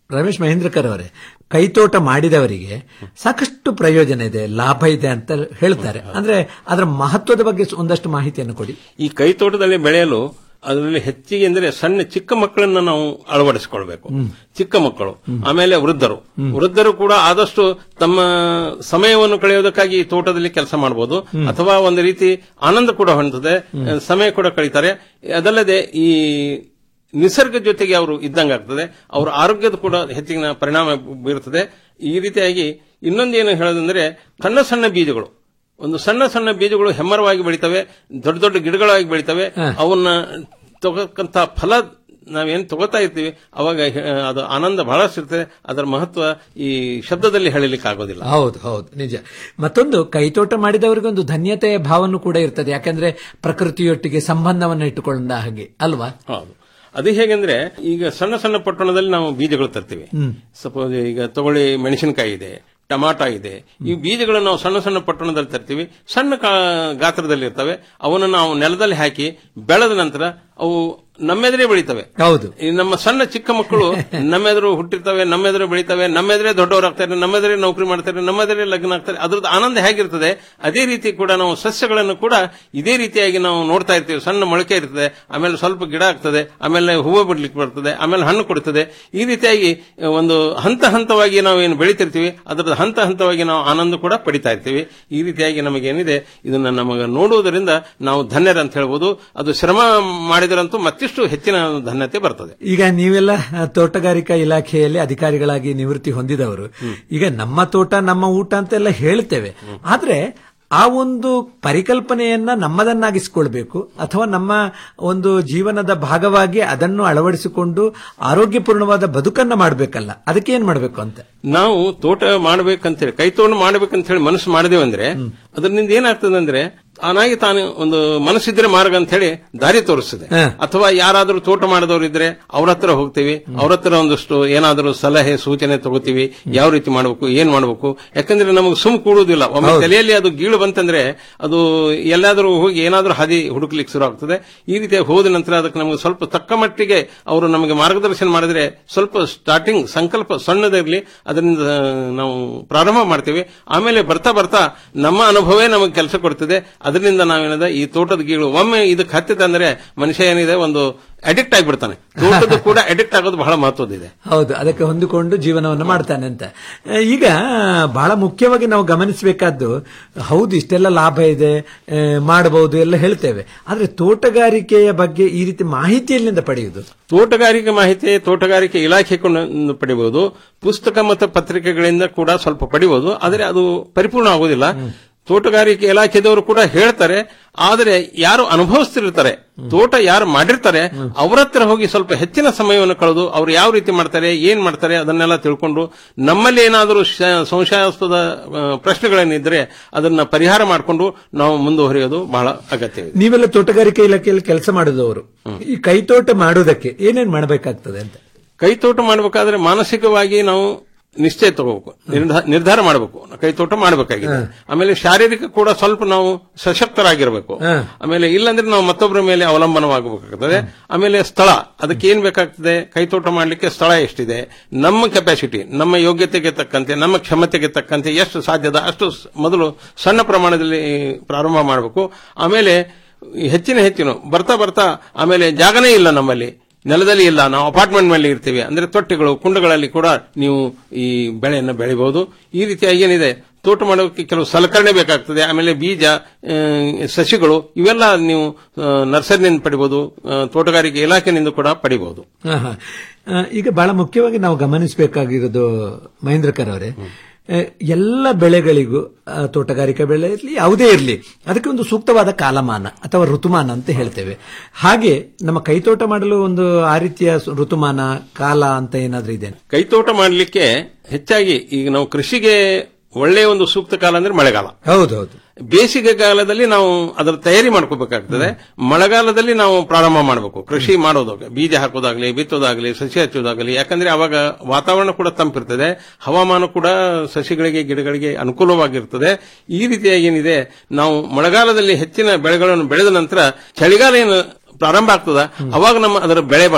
ರಮೇಶ್ ಮಹೇಂದ್ರಕರ್ ಅವರೇ ಕೈತೋಟ ಮಾಡಿದವರಿಗೆ ಸಾಕಷ್ಟು ಪ್ರಯೋಜನ ಇದೆ ಲಾಭ ಇದೆ ಅಂತ ಹೇಳ್ತಾರೆ ಅಂದ್ರೆ ಅದರ ಮಹತ್ವದ ಬಗ್ಗೆ ಒಂದಷ್ಟು ಮಾಹಿತಿಯನ್ನು ಕೊಡಿ ಈ ಕೈತೋಟದಲ್ಲಿ ಬೆಳೆಯಲು ಅದರಲ್ಲಿ ಹೆಚ್ಚಿಗೆ ಅಂದ್ರೆ ಸಣ್ಣ ಚಿಕ್ಕ ಮಕ್ಕಳನ್ನ ನಾವು ಅಳವಡಿಸಿಕೊಳ್ಬೇಕು ಚಿಕ್ಕ ಮಕ್ಕಳು ಆಮೇಲೆ ವೃದ್ಧರು ವೃದ್ಧರು ಕೂಡ ಆದಷ್ಟು ತಮ್ಮ ಸಮಯವನ್ನು ಕಳೆಯೋದಕ್ಕಾಗಿ ಈ ತೋಟದಲ್ಲಿ ಕೆಲಸ ಮಾಡಬಹುದು ಅಥವಾ ಒಂದು ರೀತಿ ಆನಂದ ಕೂಡ ಹೊಂದುತ್ತದೆ ಸಮಯ ಕೂಡ ಕಳೀತಾರೆ ಅದಲ್ಲದೆ ಈ ನಿಸರ್ಗ ಜೊತೆಗೆ ಅವರು ಇದ್ದಂಗಾಗ್ತದೆ ಅವರ ಆರೋಗ್ಯದ ಕೂಡ ಹೆಚ್ಚಿನ ಪರಿಣಾಮ ಬೀರುತ್ತದೆ ಈ ರೀತಿಯಾಗಿ ಇನ್ನೊಂದೇನು ಹೇಳೋದಂದ್ರೆ ಸಣ್ಣ ಸಣ್ಣ ಬೀಜಗಳು ಒಂದು ಸಣ್ಣ ಸಣ್ಣ ಬೀಜಗಳು ಹೆಮ್ಮರವಾಗಿ ಬೆಳಿತವೆ ದೊಡ್ಡ ದೊಡ್ಡ ಗಿಡಗಳಾಗಿ ಬೆಳಿತವೆ ಅವನ್ನ ತಗೋಕ್ಕಂತ ಫಲ ನಾವೇನ್ ತಗೋತಾ ಇರ್ತೀವಿ ಅವಾಗ ಹೆ- ಅದು ಆನಂದ ಬಹಳಷ್ಟು ಇರ್ತದೆ ಅದರ ಮಹತ್ವ ಈ ಶಬ್ದದಲ್ಲಿ ಹೇಳಲಿಕ್ಕೆ ಆಗೋದಿಲ್ಲ ಹೌದು ಹೌದು ನಿಜ ಮತ್ತೊಂದು ಕೈತೋಟ ಮಾಡಿದವರಿಗೆ ಒಂದು ಧನ್ಯತೆಯ ಭಾವನೂ ಕೂಡ ಇರ್ತದೆ ಯಾಕಂದ್ರೆ ಪ್ರಕೃತಿಯೊಟ್ಟಿಗೆ ಸಂಬಂಧವನ್ನು ಇಟ್ಟುಕೊಂಡ ಹಾಗೆ ಅಲ್ವಾ ಹೌದು ಅದು ಹೇಗೆಂದ್ರೆ ಈಗ ಸಣ್ಣ ಸಣ್ಣ ಪಟ್ಟಣದಲ್ಲಿ ನಾವು ಬೀಜಗಳು ತರ್ತೀವಿ ಹ್ಮ್. ಸಪೋಸ್ ಈಗ ತಗೊಳ್ಳಿ ಮೆಣಸಿನಕಾಯಿ ಇದೆ ಟಮಾಟ ಇದೆ ಈ ಬೀಜಗಳನ್ನು ನಾವು ಸಣ್ಣ ಸಣ್ಣ ಪಟ್ಟಣದಲ್ಲಿ ತರ್ತೀವಿ ಸಣ್ಣ ಕಾ- ಗಾತ್ರದಲ್ಲಿ ಇರ್ತವೆ ಅವನ್ನ ನಾವು ನೆಲದಲ್ಲಿ ಹಾಕಿ ಬೆಳೆದ ನಂತರ ಅವು ನಮ್ಮೆದುರೇ ಬೆಳಿತವೆ ಹೌದು ಈ ನಮ್ಮ ಸಣ್ಣ ಚಿಕ್ಕ ಮಕ್ಕಳು ನಮ್ಮೆದುರು ಹುಟ್ಟಿರ್ತವೆ ನಮ್ಮೆದುರು ಬೆಳಿತವೆ ನಮ್ಮೆದುರೇ ದೊಡ್ಡವರಾಗ್ತಾರೆ ನಮ್ಮೆದುರೇ ನೌಕರಿ ಮಾಡ್ತಾರೆ ನಮ್ಮೆದುರೇ ಲಗ್ನ ಆಗ್ತಾರೆ ಅದ್ರದ್ದು ಆನಂದ ಹೇಗಿರ್ತದೆ ಅದೇ ರೀತಿ ಕೂಡ ನಾವು ಸಸ್ಯಗಳನ್ನು ಕೂಡ ಇದೇ ರೀತಿಯಾಗಿ ನಾವು ನೋಡ್ತಾ ಇರ್ತೀವಿ ಸಣ್ಣ ಮೊಳಕೆ ಇರ್ತದೆ ಆಮೇಲೆ ಸ್ವಲ್ಪ ಗಿಡ ಆಗ್ತದೆ ಆಮೇಲೆ ಹೂವು ಬಿಡ್ಲಿಕ್ಕೆ ಬರ್ತದೆ ಆಮೇಲೆ ಹಣ್ಣು ಕೊಡ್ತದೆ ಈ ರೀತಿಯಾಗಿ ಒಂದು ಹಂತ ಹಂತವಾಗಿ ನಾವು ಏನು ಬೆಳಿತಿರ್ತೀವಿ ಅದರದ ಹಂತ ಹಂತವಾಗಿ ನಾವು ಆನಂದ ಕೂಡ ಪಡಿತಾ ಇರ್ತೀವಿ ಈ ರೀತಿಯಾಗಿ ನಮಗೇನಿದೆ ಇದನ್ನ ನಮಗೆ ನೋಡುವುದರಿಂದ ನಾವು ಧನ್ಯರಂತ ಹೇಳ್ಬೋದು ಅದು ಶ್ರಮ ಮಾಡಿದರಂತೂ ಮತ್ತಿಷ್ಟು ಹೆಚ್ಚಿನ ಧನ್ಯತೆ ಬರ್ತದೆ ಈಗ ನೀವೆಲ್ಲ ಆ, ತೋಟಗಾರಿಕಾ ಇಲಾಖೆಯಲ್ಲಿ ಅಧಿಕಾರಿಗಳಾಗಿ ನಿವೃತ್ತಿ ಹೊಂದಿದವರು ಈಗ ನಮ್ಮ ತೋಟ ನಮ್ಮ ಊಟ ಅಂತೆಲ್ಲ ಹೇಳ್ತೇವೆ ಆದ್ರೆ ಆ ಒಂದು ಪರಿಕಲ್ಪನೆಯನ್ನ ನಮ್ಮದನ್ನಾಗಿಸಿಕೊಳ್ಬೇಕು ಅಥವಾ ನಮ್ಮ ಒಂದು ಜೀವನದ ಭಾಗವಾಗಿ ಅದನ್ನು ಅಳವಡಿಸಿಕೊಂಡು ಆರೋಗ್ಯಪೂರ್ಣವಾದ ಬದುಕನ್ನ ಮಾಡಬೇಕಲ್ಲ ಅದಕ್ಕೆ ಏನ್ ಮಾಡಬೇಕು ಅಂತ ನಾವು ತೋಟ ಮಾಡ್ಬೇಕಂತೇಳಿ ಕೈ ತೋಟ ಮಾಡ್ಬೇಕಂತ ಹೇಳಿ ಮನಸ್ಸು ಮಾಡಿದೇವೆ ಅಂದ್ರೆ ಅದರಿಂದ ಏನಾಗ್ತದೆ ಅಂದ್ರೆ ತಾನಾಗಿ ತಾನು ಒಂದು ಮನಸ್ಸಿದ್ರೆ ಮಾರ್ಗ ಅಂತ ಹೇಳಿ ದಾರಿ ತೋರಿಸ್ತದೆ ಅಥವಾ ಯಾರಾದರೂ ತೋಟ ಮಾಡಿದವರು ಇದ್ರೆ ಅವ್ರ ಹತ್ರ ಹೋಗ್ತೀವಿ ಅವ್ರ ಹತ್ರ ಒಂದಷ್ಟು ಏನಾದರೂ ಸಲಹೆ ಸೂಚನೆ ತಗೋತೀವಿ ಯಾವ ರೀತಿ ಮಾಡಬೇಕು ಏನ್ ಮಾಡಬೇಕು ಯಾಕಂದ್ರೆ ನಮಗೆ ಸುಮ್ ಕೂಡುವುದಿಲ್ಲ ಒಮ್ಮೆ ಹೌದು. ತಲೆಯಲ್ಲಿ ಅದು ಗೀಳು ಬಂತಂದ್ರೆ ಅದು ಎಲ್ಲಾದರೂ ಹೋಗಿ ಏನಾದರೂ ಹಾದಿ ಹುಡುಕ್ಲಿಕ್ಕೆ ಶುರು ಆಗ್ತದೆ ಈ ರೀತಿ ಹೋದ ನಂತರ ಅದಕ್ಕೆ ನಮಗೆ ಸ್ವಲ್ಪ ತಕ್ಕ ಮಟ್ಟಿಗೆ ಅವರು ನಮಗೆ ಮಾರ್ಗದರ್ಶನ ಮಾಡಿದ್ರೆ ಸ್ವಲ್ಪ ಸ್ಟಾರ್ಟಿಂಗ್ ಸಂಕಲ್ಪ ಸಣ್ಣದಿರಲಿ ಅದರಿಂದ ನಾವು ಪ್ರಾರಂಭ ಮಾಡ್ತೇವೆ ಆಮೇಲೆ ಬರ್ತಾ ಬರ್ತಾ ನಮ್ಮ ಅನುಭವವೇ ನಮಗೆ ಕೆಲಸ ಕೊಡ್ತದೆ ಅದರಿಂದ ನಾವೇನದ ಈ ತೋಟದ ಗೀಳು ಒಮ್ಮೆ ಇದಕ್ಕೆ ಹತ್ತಿತ ಅಂದ್ರೆ ಮನುಷ್ಯ ಏನಿದೆ ಒಂದು ಅಡಿಕ್ಟ್ ಆಗಿಬಿಡ್ತಾನೆ ತೋಟದ ಕೂಡ ಅಡಿಕ್ಟ್ ಆಗೋದು ಬಹಳ ಮಹತ್ವದಿದೆ ಹೌದು ಅದಕ್ಕೆ ಹೊಂದಿಕೊಂಡು ಜೀವನವನ್ನು ಮಾಡ್ತಾನೆ ಅಂತ ಆ, ಈಗ ಬಹಳ ಮುಖ್ಯವಾಗಿ ನಾವು ಗಮನಿಸಬೇಕಾದ್ದು ಹೌದು ಇಷ್ಟೆಲ್ಲ ಲಾಭ ಇದೆ ಆ, ಮಾಡಬಹುದು ಎಲ್ಲ ಹೇಳ್ತೇವೆ ಆದ್ರೆ ತೋಟಗಾರಿಕೆಯ ಬಗ್ಗೆ ಈ ರೀತಿ ಮಾಹಿತಿ ಎಲ್ಲಿಂದ ಪಡೆಯುವುದು ತೋಟಗಾರಿಕೆ ಮಾಹಿತಿ ತೋಟಗಾರಿಕೆ ಇಲಾಖೆ ಕೊಂಡು ಪಡಿಬಹುದು ಪುಸ್ತಕ ಮತ್ತು ಪತ್ರಿಕೆಗಳಿಂದ ಕೂಡ ಸ್ವಲ್ಪ ಪಡಿಬಹುದು ಆದರೆ ಅದು ಪರಿಪೂರ್ಣ ಆಗುವುದಿಲ್ಲ ತೋಟಗಾರಿಕೆ ಇಲಾಖೆದವರು ಕೂಡ ಹೇಳ್ತಾರೆ ಆದರೆ ಯಾರು ಅನುಭವಿಸ್ತಿರ್ತಾರೆ ತೋಟ ಯಾರು ಮಾಡಿರ್ತಾರೆ ಅವರ ಹತ್ರ ಹೋಗಿ ಸ್ವಲ್ಪ ಹೆಚ್ಚಿನ ಸಮಯವನ್ನು ಕಳೆದು ಅವ್ರು ಯಾವ ರೀತಿ ಮಾಡ್ತಾರೆ ಏನ್ ಮಾಡ್ತಾರೆ ಅದನ್ನೆಲ್ಲ ತಿಳ್ಕೊಂಡು ನಮ್ಮಲ್ಲಿ ಏನಾದರೂ ಶ- ಸಂಶಯಾಸ್ಪದ ಆ, ಪ್ರಶ್ನೆಗಳೇನಿದ್ರೆ ಅದನ್ನ ಪರಿಹಾರ ಮಾಡಿಕೊಂಡು ನಾವು ಮುಂದುವರಿಯೋದು ಬಹಳ ಅಗತ್ಯವಿದೆ ನೀವೆಲ್ಲ ತೋಟಗಾರಿಕೆ ಇಲಾಖೆಯಲ್ಲಿ ಕೆಲಸ ಮಾಡಿದವರು ಈ ಕೈತೋಟ ಮಾಡುವುದಕ್ಕೆ ಏನೇನ್ ಮಾಡಬೇಕಾಗ್ತದೆ ಅಂತ ಕೈತೋಟ ಮಾಡಬೇಕಾದ್ರೆ ಮಾನಸಿಕವಾಗಿ ನಾವು ನಿಶ್ಚಯ ತಗೋಬೇಕು ನಿರ್ಧಾ- ನಿರ್ಧಾರ ಮಾಡಬೇಕು ಕೈತೋಟ ಮಾಡಬೇಕಾಗಿದೆ ಆಮೇಲೆ ಶಾರೀರಿಕ ಕೂಡ ಸ್ವಲ್ಪ ನಾವು ಸಶಕ್ತರಾಗಿರ್ಬೇಕು ಆಮೇಲೆ ಇಲ್ಲಾಂದ್ರೆ ನಾವು ಮತ್ತೊಬ್ಬರ ಮೇಲೆ ಅವಲಂಬನವಾಗಬೇಕಾಗ್ತದೆ ಆಮೇಲೆ ಸ್ಥಳ ಅದಕ್ಕೆ ಏನ್ ಬೇಕಾಗ್ತದೆ ಕೈತೋಟ ಮಾಡಲಿಕ್ಕೆ ಸ್ಥಳ ಎಷ್ಟಿದೆ ನಮ್ಮ ಕೆಪಾಸಿಟಿ ನಮ್ಮ ಯೋಗ್ಯತೆಗೆ ತಕ್ಕಂತೆ ನಮ್ಮ ಕ್ಷಮತೆಗೆ ತಕ್ಕಂತೆ ಎಷ್ಟು ಸಾಧ್ಯದ ಅಷ್ಟು ಸ್- ಮೊದಲು ಸಣ್ಣ ಪ್ರಮಾಣದಲ್ಲಿ ಪ್ರಾರಂಭ ಮಾಡಬೇಕು ಆಮೇಲೆ ಹೆಚ್ಚಿನ ಹೆಚ್ಚಿನ ಬರ್ತಾ ಬರ್ತಾ ಆಮೇಲೆ ಜಾಗನೇ ಇಲ್ಲ ನಮ್ಮಲ್ಲಿ ನೆಲದಲ್ಲಿ ಇಲ್ಲ ನಾವು ಅಪಾರ್ಟ್ಮೆಂಟ್ ಮೇಲೆ ಇರ್ತೀವಿ ಅಂದ್ರೆ ತೊಟ್ಟಿಗಳು ಕುಂಡಗಳಲ್ಲಿ ಕೂಡ ನೀವು ಈ ಬೆಳೆಯನ್ನು ಬೆಳಿಬಹುದು ಈ ರೀತಿಯಾಗಿ ಏನಿದೆ ತೋಟ ಮಾಡೋಕೆ ಕೆಲವು ಸಲಕರಣೆ ಬೇಕಾಗ್ತದೆ ಆಮೇಲೆ ಬೀಜ ಆ, ಸಸಿಗಳು ಇವೆಲ್ಲ ನೀವು ಆ, ನರ್ಸರಿನಿಂದ ಪಡಿಬಹುದು ಆ, ತೋಟಗಾರಿಕೆ ಇಲಾಖೆನಿಂದ ಕೂಡ ಪಡಿಬಹುದು ಹಾ, ಹಾ. ಆ, ಈಗ ಬಹಳ ಮುಖ್ಯವಾಗಿ ನಾವು ಗಮನಿಸಬೇಕಾಗಿರೋದು ಮಹೇಂದ್ರಕರ್ ಅವರೇ ಆ, ಎಲ್ಲ ಬೆಳೆಗಳಿಗೂ ಆ, ತೋಟಗಾರಿಕಾ ಬೆಳೆ ಇರಲಿ ಯಾವುದೇ ಇರಲಿ ಅದಕ್ಕೆ ಒಂದು ಸೂಕ್ತವಾದ ಕಾಲಮಾನ ಅಥವಾ ಋತುಮಾನ ಅಂತ ಹೇಳ್ತೇವೆ ಹಾಗೆ ನಮ್ಮ ಕೈತೋಟ ಮಾಡಲು ಒಂದು ಆ ರೀತಿಯ ಸು- ಋತುಮಾನ ಕಾಲ ಅಂತ ಏನಾದ್ರೂ ಇದೆ ಕೈತೋಟ ಮಾಡಲಿಕ್ಕೆ ಹೆಚ್ಚಾಗಿ ಈಗ ನಾವು ಕೃಷಿಗೆ ಒಳ್ಳೆಯ ಒಂದು ಸೂಕ್ತ ಕಾಲ ಅಂದ್ರೆ ಮಳೆಗಾಲ ಹೌದೌದು ಬೇಸಿಗೆ ಕಾಲದಲ್ಲಿ ನಾವು ಅದರ ತಯಾರಿ ಮಾಡ್ಕೋಬೇಕಾಗ್ತದೆ ಮಳೆಗಾಲದಲ್ಲಿ ನಾವು ಪ್ರಾರಂಭ ಮಾಡಬೇಕು ಕೃಷಿ ಮಾಡೋದು ಬೀಜ ಹಾಕೋದಾಗ್ಲಿ ಬಿತ್ತೋದಾಗ್ಲಿ ಸಸಿ ಹಚ್ಚೋದಾಗ್ಲಿ ಯಾಕಂದ್ರೆ ಅವಾಗ ವಾತಾವರಣ ಕೂಡ ತಂಪಿರ್ತದೆ ಹವಾಮಾನ ಕೂಡ ಸಸಿಗಳಿಗೆ ಗಿಡಗಳಿಗೆ ಅನುಕೂಲವಾಗಿರ್ತದೆ ಈ ರೀತಿಯಾಗಿ ಏನಿದೆ ನಾವು ಮಳೆಗಾಲದಲ್ಲಿ ಹೆಚ್ಚಿನ ಬೆಳೆಗಳನ್ನು ಬೆಳೆದ ನಂತರ ಚಳಿಗಾಲ ಏನು ಪ್ರಾರಂಭ ಆಗ್ತದ ಅವಾಗ ನಮ್ಮ ಅದರ ಬೆಳೆ ಬರ್ತದೆ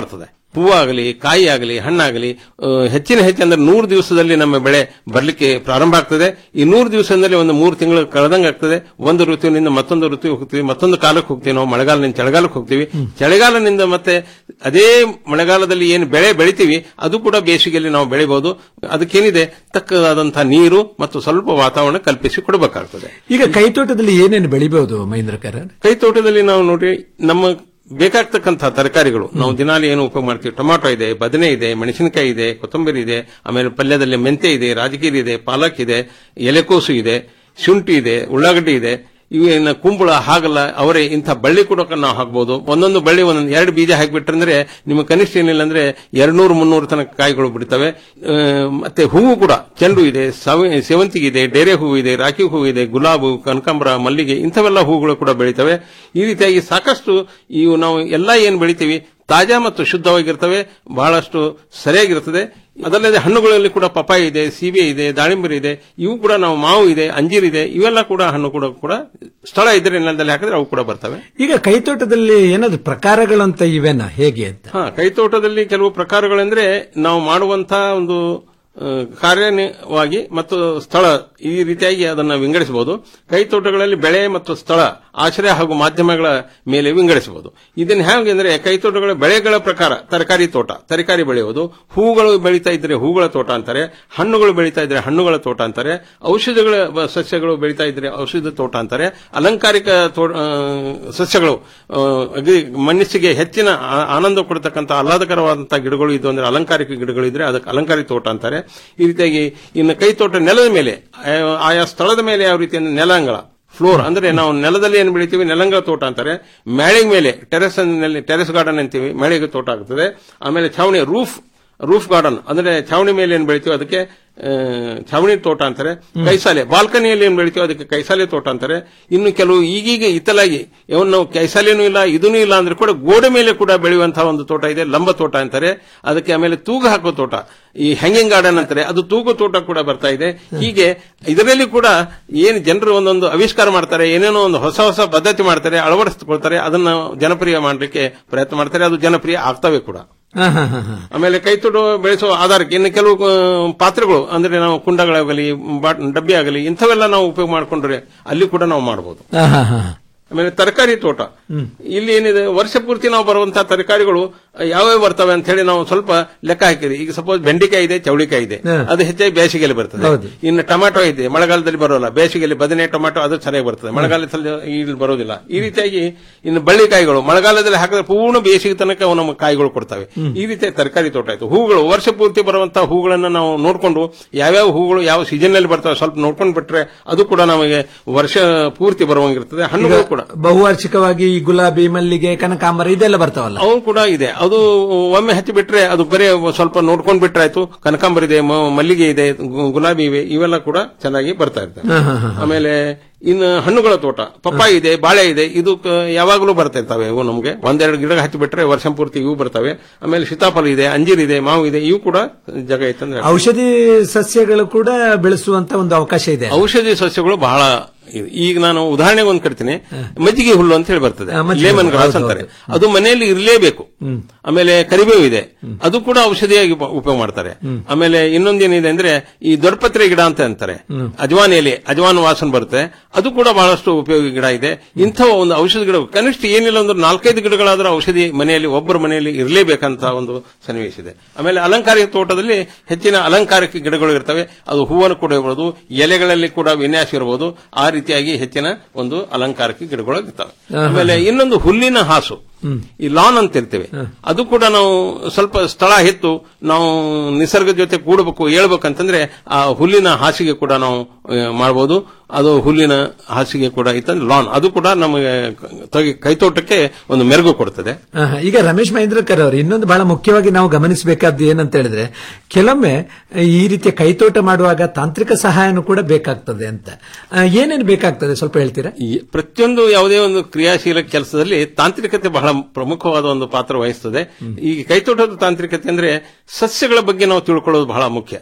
ಹೂವಾಗಲಿ ಕಾಯಿ ಆಗಲಿ ಹಣ್ಣಾಗಲಿ ಆ, ಹೆಚ್ಚಿನ ಹೆಚ್ಚು ಅಂದ್ರೆ ನೂರು ದಿವಸದಲ್ಲಿ ನಮ್ಮ ಬೆಳೆ ಬರ್ಲಿಕ್ಕೆ ಪ್ರಾರಂಭ ಆಗ್ತದೆ ಈ ನೂರು ದಿವಸದಲ್ಲಿ ಒಂದು ಮೂರು ತಿಂಗಳು ಕಳೆದಂಗೆ ಆಗ್ತದೆ ಒಂದು ಋತುವಿನಿಂದ ಮತ್ತೊಂದು ಋತು ಹೋಗ್ತೀವಿ ಮತ್ತೊಂದು ಕಾಲಕ್ಕೆ ಹೋಗ್ತೀವಿ ನಾವು ಮಳೆಗಾಲದಿಂದ ಚಳಿಗಾಲಕ್ಕೆ ಹೋಗ್ತೀವಿ ಚಳಿಗಾಲದಿಂದ ಮತ್ತೆ ಅದೇ ಮಳೆಗಾಲದಲ್ಲಿ ಏನು ಬೆಳೆ ಬೆಳಿತೀವಿ ಅದು ಕೂಡ ಬೇಸಿಗೆಯಲ್ಲಿ ನಾವು ಬೆಳಿಬಹುದು ಅದಕ್ಕೇನಿದೆ ತಕ್ಕದಾದಂತಹ ನೀರು ಮತ್ತು ಸ್ವಲ್ಪ ವಾತಾವರಣ ಕಲ್ಪಿಸಿ ಕೊಡಬೇಕಾಗ್ತದೆ ಈಗ ಕೈತೋಟದಲ್ಲಿ ಏನೇನು ಬೆಳಿಬಹುದು ಮಹೇಂದ್ರಕರ್ ಕೈ ತೋಟದಲ್ಲಿ ನಾವು ನೋಡಿ ನಮ್ಮ ಬೇಕಾಗ್ತಕ್ಕಂತಹ ತರಕಾರಿಗಳು ನಾವು ದಿನಾಲಿ ಏನು ಉಪಯೋಗ ಮಾಡ್ತೀವಿ ಟೊಮಾಟೊ ಇದೆ ಬದನೆ ಇದೆ ಮೆಣಸಿನಕಾಯಿ ಇದೆ ಕೊತ್ತಂಬರಿ ಇದೆ ಆಮೇಲೆ ಪಲ್ಯದಲ್ಲಿ ಮೆಂತೆ ಇದೆ ರಾಜಗಿರಿ ಇದೆ ಪಾಲಕ್ ಇದೆ ಎಲೆಕೋಸು ಇದೆ ಶುಂಠಿ ಇದೆ ಉಳ್ಳಾಗಡ್ಡಿ ಇದೆ ಇವೇನ ಕುಂಬಳ ಹಾಗಲ್ಲ ಅವರೇ ಇಂಥ ಬಳ್ಳಿ ಕೂಡ ನಾವು ಹಾಕ್ಬೋದು ಒಂದೊಂದು ಬಳ್ಳಿ ಒಂದೊಂದು ಎರಡು ಬೀಜ ಹಾಕಿಬಿಟ್ರಂದ್ರೆ ನಿಮಗೆ ಕನಿಷ್ಠ ಏನಿಲ್ಲ ಅಂದ್ರೆ ಎರಡ್ನೂರು ಮುನ್ನೂರು ತನಕ ಕಾಯಿಗಳು ಬಿಡ್ತವೆ ಆ, ಮತ್ತೆ ಹೂವು ಕೂಡ ಚೆಂಡು ಇದೆ ಸವ- ಸೇವಂತಿಗೆ ಇದೆ ಡೇರೆ ಹೂವು ಇದೆ ರಾಖಿ ಹೂವು ಇದೆ ಗುಲಾಬು ಕನಕಾಂಬರ ಮಲ್ಲಿಗೆ ಇಂಥವೆಲ್ಲ ಹೂಗಳು ಕೂಡ ಬೆಳಿತವೆ ಈ ರೀತಿಯಾಗಿ ಸಾಕಷ್ಟು ಇವು ನಾವು ಎಲ್ಲಾ ಏನ್ ಬೆಳಿತೀವಿ ತಾಜಾ ಮತ್ತು ಶುದ್ಧವಾಗಿರ್ತವೆ ಬಹಳಷ್ಟು ಸರಿಯಾಗಿರ್ತದೆ ಅದಲ್ಲದೆ ಹಣ್ಣುಗಳಲ್ಲಿ ಕೂಡ ಪಪಾಯಿ ಇದೆ ಸೀಬೆ ಇದೆ ದಾಳಿಂಬರಿ ಇದೆ ಇವು ಕೂಡ ನಾವು ಮಾವು ಇದೆ ಅಂಜೀರ್ ಇದೆ ಇವೆಲ್ಲ ಕೂಡ ಹಣ್ಣು ಕೂಡ ಕೂಡ ಸ್ಥಳ ಇದ್ರೆ ನೆಲದಲ್ಲಿ ಹಾಕಿದ್ರೆ ಅವು ಕೂಡ ಬರ್ತವೆ ಈಗ ಕೈತೋಟದಲ್ಲಿ ಏನಾದ್ರು ಪ್ರಕಾರಗಳಂತ ಇವೆನಾ ಹೇಗೆ ಅಂತ ಹಾ ಕೈತೋಟದಲ್ಲಿ ಕೆಲವು ಪ್ರಕಾರಗಳೆಂದ್ರೆ ನಾವು ಮಾಡುವಂತಹ ಒಂದು ಆ, ಕಾರ್ಯವಾಗಿ ಮತ್ತು ಸ್ಥಳ ಈ ರೀತಿಯಾಗಿ ಅದನ್ನು ವಿಂಗಡಿಸಬಹುದು ಕೈತೋಟಗಳಲ್ಲಿ ಬೆಳೆ ಮತ್ತು ಸ್ಥಳ ಆಶ್ರಯ ಹಾಗೂ ಮಾಧ್ಯಮಗಳ ಮೇಲೆ ವಿಂಗಡಿಸಬಹುದು ಇದನ್ನು ಹೇಗೆ ಅಂದ್ರೆ ಕೈತೋಟಗಳ ಬೆಳೆಗಳ ಪ್ರಕಾರ ತರಕಾರಿ ತೋಟ ತರಕಾರಿ ಬೆಳೆಯುವುದು ಹೂಗಳು ಬೆಳೀತಾ ಇದ್ರೆ ಹೂಗಳ ತೋಟ ಅಂತಾರೆ ಹಣ್ಣುಗಳು ಬೆಳೀತಾ ಇದ್ರೆ ಹಣ್ಣುಗಳ ತೋಟ ಅಂತಾರೆ ಔಷಧಿಗಳ ಬ- ಸಸ್ಯಗಳು ಬೆಳೀತಾ ಇದ್ರೆ ಔಷಧ ತೋಟ ಅಂತಾರೆ ಅಲಂಕಾರಿಕ ತೋ- ಆ, ಸಸ್ಯಗಳು ಆ, ಅಗ್ರಿ ಮನಸ್ಸಿಗೆ ಹೆಚ್ಚಿನ ಆ- ಆನಂದ ಕೊಡತಕ್ಕಂಥ ಆಹ್ಲಾದಕರವಾದಂತಹ ಗಿಡಗಳು ಇದು ಅಂದ್ರೆ ಅಲಂಕಾರಿಕ ಗಿಡಗಳು ಇದ್ರೆ ಅದಕ್ಕೆ ಅಲಂಕಾರಿಕ ತೋಟ ಅಂತಾರೆ ಈ ರೀತಿಯಾಗಿ ಇನ್ನು ಕೈ ತೋಟ ನೆಲದ ಮೇಲೆ ಆ, ಆಯಾ ಸ್ಥಳದ ಮೇಲೆ ಯಾವ ರೀತಿ ಅಂದ್ರೆ ನೆಲಾಂಗಳ ಫ್ಲೋರ್ ಅಂದ್ರೆ ನಾವು ನೆಲದಲ್ಲಿ ಏನು ಬೆಳಿತೀವಿ ನೆಲಂಗಳ ತೋಟ ಅಂತಾರೆ ಮ್ಯಾಳಿಗೆ ಮೇಲೆ ಟೆರೆಸ್ ಟೆರೆಸ್ ಗಾರ್ಡನ್ ಅಂತೀವಿ ಮ್ಯಾಳಿಗೆ ತೋಟ ಆಗ್ತದೆ ಆಮೇಲೆ ಛಾವಣಿ ರೂಫ್ ರೂಫ್ ಗಾರ್ಡನ್ ಅಂದ್ರೆ ಛಾವಣಿ ಮೇಲೆ ಏನ್ ಬೆಳಿತೀವಿ ಅದಕ್ಕೆ ಆ, ಛಾವಣಿ ತೋಟ ಅಂತಾರೆ ಕೈಸಾಲೆ ಬಾಲ್ಕನಿಯಲ್ಲಿ ಏನ್ ಬೆಳಿತೀವಿ ಅದಕ್ಕೆ ಕೈಸಾಲೆ ತೋಟ ಅಂತಾರೆ ಇನ್ನು ಕೆಲವು ಈಗೀಗ ಇತ್ತಲಾಗಿ ಇವನ್ ನಾವು ಕೈಸಾಲೆನೂ ಇಲ್ಲ ಇದೂ ಇಲ್ಲ ಅಂದ್ರೆ ಕೂಡ ಗೋಡೆ ಮೇಲೆ ಕೂಡ ಬೆಳೆಯುವಂತಹ ಒಂದು ತೋಟ ಇದೆ ಲಂಬ ತೋಟ ಅಂತಾರೆ ಅದಕ್ಕೆ ಆಮೇಲೆ ತೂಗು ಹಾಕೋ ತೋಟ ಈ ಹ್ಯಾಂಗಿಂಗ್ ಗಾರ್ಡನ್ ಅಂತಾರೆ ಅದು ತೂಗು ತೋಟ ಕೂಡ ಬರ್ತಾ ಇದೆ ಹೀಗೆ ಇದರಲ್ಲಿ ಕೂಡ ಏನು ಜನರು ಒಂದೊಂದು ಆವಿಷ್ಕಾರ ಮಾಡ್ತಾರೆ ಏನೇನೋ ಒಂದು ಹೊಸ ಹೊಸ ಪದ್ಧತಿ ಮಾಡ್ತಾರೆ ಅಳವಡಿಸಿಕೊಳ್ತಾರೆ ಅದನ್ನ ಜನಪ್ರಿಯ ಮಾಡಲಿಕ್ಕೆ ಪ್ರಯತ್ನ ಮಾಡ್ತಾರೆ ಅದು ಜನಪ್ರಿಯ ಆಗ್ತವೆ ಕೂಡ ಹಾ, ಹಾ, ಹಾ, ಹಾ. ಆಮೇಲೆ ಕೈತೊಡು ಬೆಳೆಸುವ ಆಧಾರಕ್ಕೆ ಇನ್ನು ಕೆಲವು ಆ, ಪಾತ್ರೆಗಳು ಅಂದ್ರೆ ನಾವು ಕುಂಡಗಳಾಗಲಿ ಬಾಟ್- ಡಬ್ಬಿ ಆಗಲಿ ಇಂಥವೆಲ್ಲ ನಾವು ಉಪಯೋಗ ಮಾಡಿಕೊಂಡ್ರೆ ಅಲ್ಲಿ ಕೂಡ ನಾವು ಮಾಡಬಹುದು ಹಾ, ಹಾ, ಹಾ. ಆಮೇಲೆ ತರಕಾರಿ ತೋಟ ಹ್ಮ್. ಇಲ್ಲಿ ಏನಿದೆ ವರ್ಷ ಪೂರ್ತಿ ನಾವು ಬರುವಂತಹ ತರಕಾರಿಗಳು ಯಾವ್ಯಾವ ಬರ್ತವೆ ಅಂತ ಹೇಳಿ ನಾವು ಸ್ವಲ್ಪ ಲೆಕ್ಕ ಹಾಕಿದ್ವಿ ಈಗ ಸಪೋಸ್ ಬೆಂಡೆಕಾಯಿ ಇದೆ ಚೌಳಿಕಾಯಿ ಇದೆ ಹಾ. ಅದು ಹೆಚ್ಚಾಗಿ ಬೇಸಿಗೆಯಲ್ಲಿ ಬರ್ತದೆ ಹೌದು. ಇನ್ನು ಟೊಮಾಟೊ ಇದೆ ಮಳೆಗಾಲದಲ್ಲಿ ಬರೋಲ್ಲ ಬೇಸಿಗೆಯಲ್ಲಿ ಬದನೆ ಟೊಮಾಟೊ ಅದು ಚೆನ್ನಾಗಿ ಬರ್ತದೆ ಮಳೆಗಾಲದಲ್ಲಿ ಇಲ್ಲಿ ಬರೋದಿಲ್ಲ ಈ ರೀತಿಯಾಗಿ ಇನ್ನು ಬಳ್ಳಿಕಾಯಿಗಳು ಮಳೆಗಾಲದಲ್ಲಿ ಹಾಕಿದ್ರೆ ಪೂರ್ಣ ಬೇಸಿಗೆ ತನಕ ಅವು ನಮ್ಮ ಕಾಯಿಗಳು ಕೊಡ್ತವೆ ಈ ರೀತಿಯ ತರಕಾರಿ ತೋಟ ಆಯ್ತು ಹೂಗಳು ವರ್ಷ ಪೂರ್ತಿ ಬರುವಂತಹ ಹೂಗಳನ್ನ ನಾವು ನೋಡಿಕೊಂಡು ಯಾವ್ಯಾವ ಹೂಗಳು ಯಾವ ಸೀಸನ್ ನಲ್ಲಿ ಬರ್ತವೆ ಸ್ವಲ್ಪ ನೋಡ್ಕೊಂಡು ಬಿಟ್ರೆ ಅದು ಕೂಡ ನಮಗೆ ವರ್ಷ ಪೂರ್ತಿ ಬರುವಂಗಿರ್ತದೆ ಹಣ್ಣುಗಳು ಕೂಡ ಬಹುವಾರ್ಷಿಕವಾಗಿ ಈ ಗುಲಾಬಿ ಮಲ್ಲಿಗೆ ಕನಕಾಂಬರ ಇದೆಲ್ಲ ಬರ್ತಾವಲ್ಲ ಅವು ಕೂಡ ಇದೆ ಅದು ಒಮ್ಮೆ ಹಚ್ಚಿ ಬಿಟ್ರೆ ಅದು ಬರೀ ಸ್ವಲ್ಪ ನೋಡ್ಕೊಂಡ್ ಬಿಟ್ರೆ ಆಯ್ತು ಕನಕಾಂಬರ ಇದೆ ಮ- ಮಲ್ಲಿಗೆ ಇದೆ ಗು- ಗುಲಾಬಿ ಇವೆ ಇವೆಲ್ಲ ಕೂಡ ಚೆನ್ನಾಗಿ ಬರ್ತಾ ಇರ್ತವೆ ಹಾ, ಹಾ, ಹಾ. ಆಮೇಲೆ ಇನ್ನು ಹಣ್ಣುಗಳ ತೋಟ ಪಪ್ಪಾಯಿ ಇದೆ ಬಾಳೆ ಇದೆ ಇದು ಕ- ಯಾವಾಗಲೂ ಬರ್ತಾ ಇರ್ತವೆ ಇವು ನಮಗೆ ಒಂದೆರಡು ಗಿಡ ಹಚ್ಚಿ ಬಿಟ್ರೆ ವರ್ಷ ಪೂರ್ತಿ ಇವು ಬರ್ತವೆ ಆಮೇಲೆ ಸೀತಾಫಲ ಇದೆ ಅಂಜೀರ್ ಇದೆ ಮಾವು ಇದೆ ಇವು ಕೂಡ ಜಾಗ ಐತಂದ್ರೆ ಔಷಧಿ ಸಸ್ಯಗಳು ಕೂಡ ಬೆಳೆಸುವಂತ ಒಂದು ಅವಕಾಶ ಇದೆ ಔಷಧಿ ಸಸ್ಯಗಳು ಬಹಳ ಇದೆ. ಈಗ ನಾನು ಉದಾಹರಣೆಗೆ ಒಂದು ಕಟ್ತೀನಿ ಮಜ್ಜಿಗೆ ಹುಲ್ಲು ಅಂತ ಹೇಳಿ ಬರ್ತದೆ ಹಾ, ಮಜ್ಜಿಗೆ ಲೇಮನ್ ಹುಲ್ಲು, ಗ್ರಾಸ್ ಹೌದು, ಅಂತಾರೆ ಅದು ಮನೆಯಲ್ಲಿ ಇರಲೇಬೇಕು ಆಮೇಲೆ ಕರಿಬೇವು ಇದೆ ಅದು ಕೂಡ ಔಷಧಿಯಾಗಿ ಉಪ- ಉಪಯೋಗ ಮಾಡ್ತಾರೆ ಆಮೇಲೆ ಇನ್ನೊಂದೇನಿದೆ ಅಂದ್ರೆ ಈ ದೊಡ್ಡಪತ್ರೆ ಗಿಡ ಅಂತ ಅಂತಾರೆ ಅಜವಾನ್ ಎಲೆ ಅಜವಾನ್ ವಾಸನ ಬರುತ್ತೆ ಅದು ಕೂಡ ಬಹಳಷ್ಟು ಉಪಯೋಗಿ ಗಿಡ ಇದೆ ಇಂಥ ಒಂದು ಔಷಧಿ ಗಿಡ ಕನಿಷ್ಠ ಏನಿಲ್ಲ ಅಂದ್ರೆ ನಾಲ್ಕೈದು ಗಿಡಗಳಾದ್ರೂ ಔಷಧಿ ಮನೆಯಲ್ಲಿ ಒಬ್ಬರ ಮನೆಯಲ್ಲಿ ಇರಲೇಬೇಕಂತ ಒಂದು ಸನ್ನಿವೇಶ ಇದೆ ಆಮೇಲೆ ಅಲಂಕಾರಿಕ ತೋಟದಲ್ಲಿ ಹೆಚ್ಚಿನ ಅಲಂಕಾರಿಕ ಗಿಡಗಳು ಇರ್ತವೆ ಅದು ಹೂವನ್ನು ಕೂಡ ಇರಬಹುದು ಎಲೆಗಳಲ್ಲಿ ಕೂಡ ವಿನ್ಯಾಸ ಇರಬಹುದು ಆ ರೀತಿಯಾಗಿ ಹೆಚ್ಚಿನ ಒಂದು ಅಲಂಕಾರಿಕ ಗಿಡಗಳು ಇರ್ತವೆ ಆಹಾ. ಆಮೇಲೆ ಇನ್ನೊಂದು ಹುಲ್ಲಿನ ಹಾಸು ಈ ಲಾನ್ ಅಂತ ಇರ್ತೇವೆ ಅದು ಕೂಡ ನಾವು ಸ್ವಲ್ಪ ಸ್ಥಳ ಹೆತ್ತು ನಾವು ನಿಸರ್ಗದ ಜೊತೆ ಕೂಡಬೇಕು ಹೇಳ್ಬೇಕಂತಂದ್ರೆ ಆ ಹುಲ್ಲಿನ ಹಾಸಿಗೆ ಕೂಡ ನಾವು ಆ, ಮಾಡಬಹುದು ಅದು ಹುಲ್ಲಿನ ಹಾಸಿಗೆ ಕೂಡ ಇತ್ತಂದ್ರೆ ಲಾನ್ ಅದು ಕೂಡ ನಮಗೆ ಕ- ಕೈತೋಟಕ್ಕೆ ಒಂದು ಮೆರುಗು ಕೊಡ್ತದೆ ಆಹಾ, ಈಗ ರಮೇಶ್ ಮಹೇಂದ್ರಕರ್ ಅವರು ಇನ್ನೊಂದು ಬಹಳ ಮುಖ್ಯವಾಗಿ ನಾವು ಗಮನಿಸಬೇಕಾದ್ದು ಏನಂತ ಹೇಳಿದ್ರೆ ಕೆಲವೊಮ್ಮೆ ಈ ರೀತಿಯ ಕೈತೋಟ ಮಾಡುವಾಗ ತಾಂತ್ರಿಕ ಸಹಾಯನೂ ಕೂಡ ಬೇಕಾಗ್ತದೆ ಅಂತ ಆ, ಏನೇನು ಬೇಕಾಗ್ತದೆ ಸ್ವಲ್ಪ ಹೇಳ್ತೀರಾ ಈ ಪ್ರತಿಯೊಂದು ಯಾವುದೇ ಒಂದು ಕ್ರಿಯಾಶೀಲ ಕೆಲಸದಲ್ಲಿ ತಾಂತ್ರಿಕತೆ ಬಹಳ ಪ್ರಮುಖವಾದ ಒಂದು ಪಾತ್ರ ವಹಿಸ್ತದೆ ಈ ಕೈತೋಟದ ತಾಂತ್ರಿಕತೆ ಅಂದ್ರೆ ಸಸ್ಯಗಳ ಬಗ್ಗೆ ನಾವು ತಿಳ್ಕೊಳ್ಳೋದು ಬಹಳ ಮುಖ್ಯ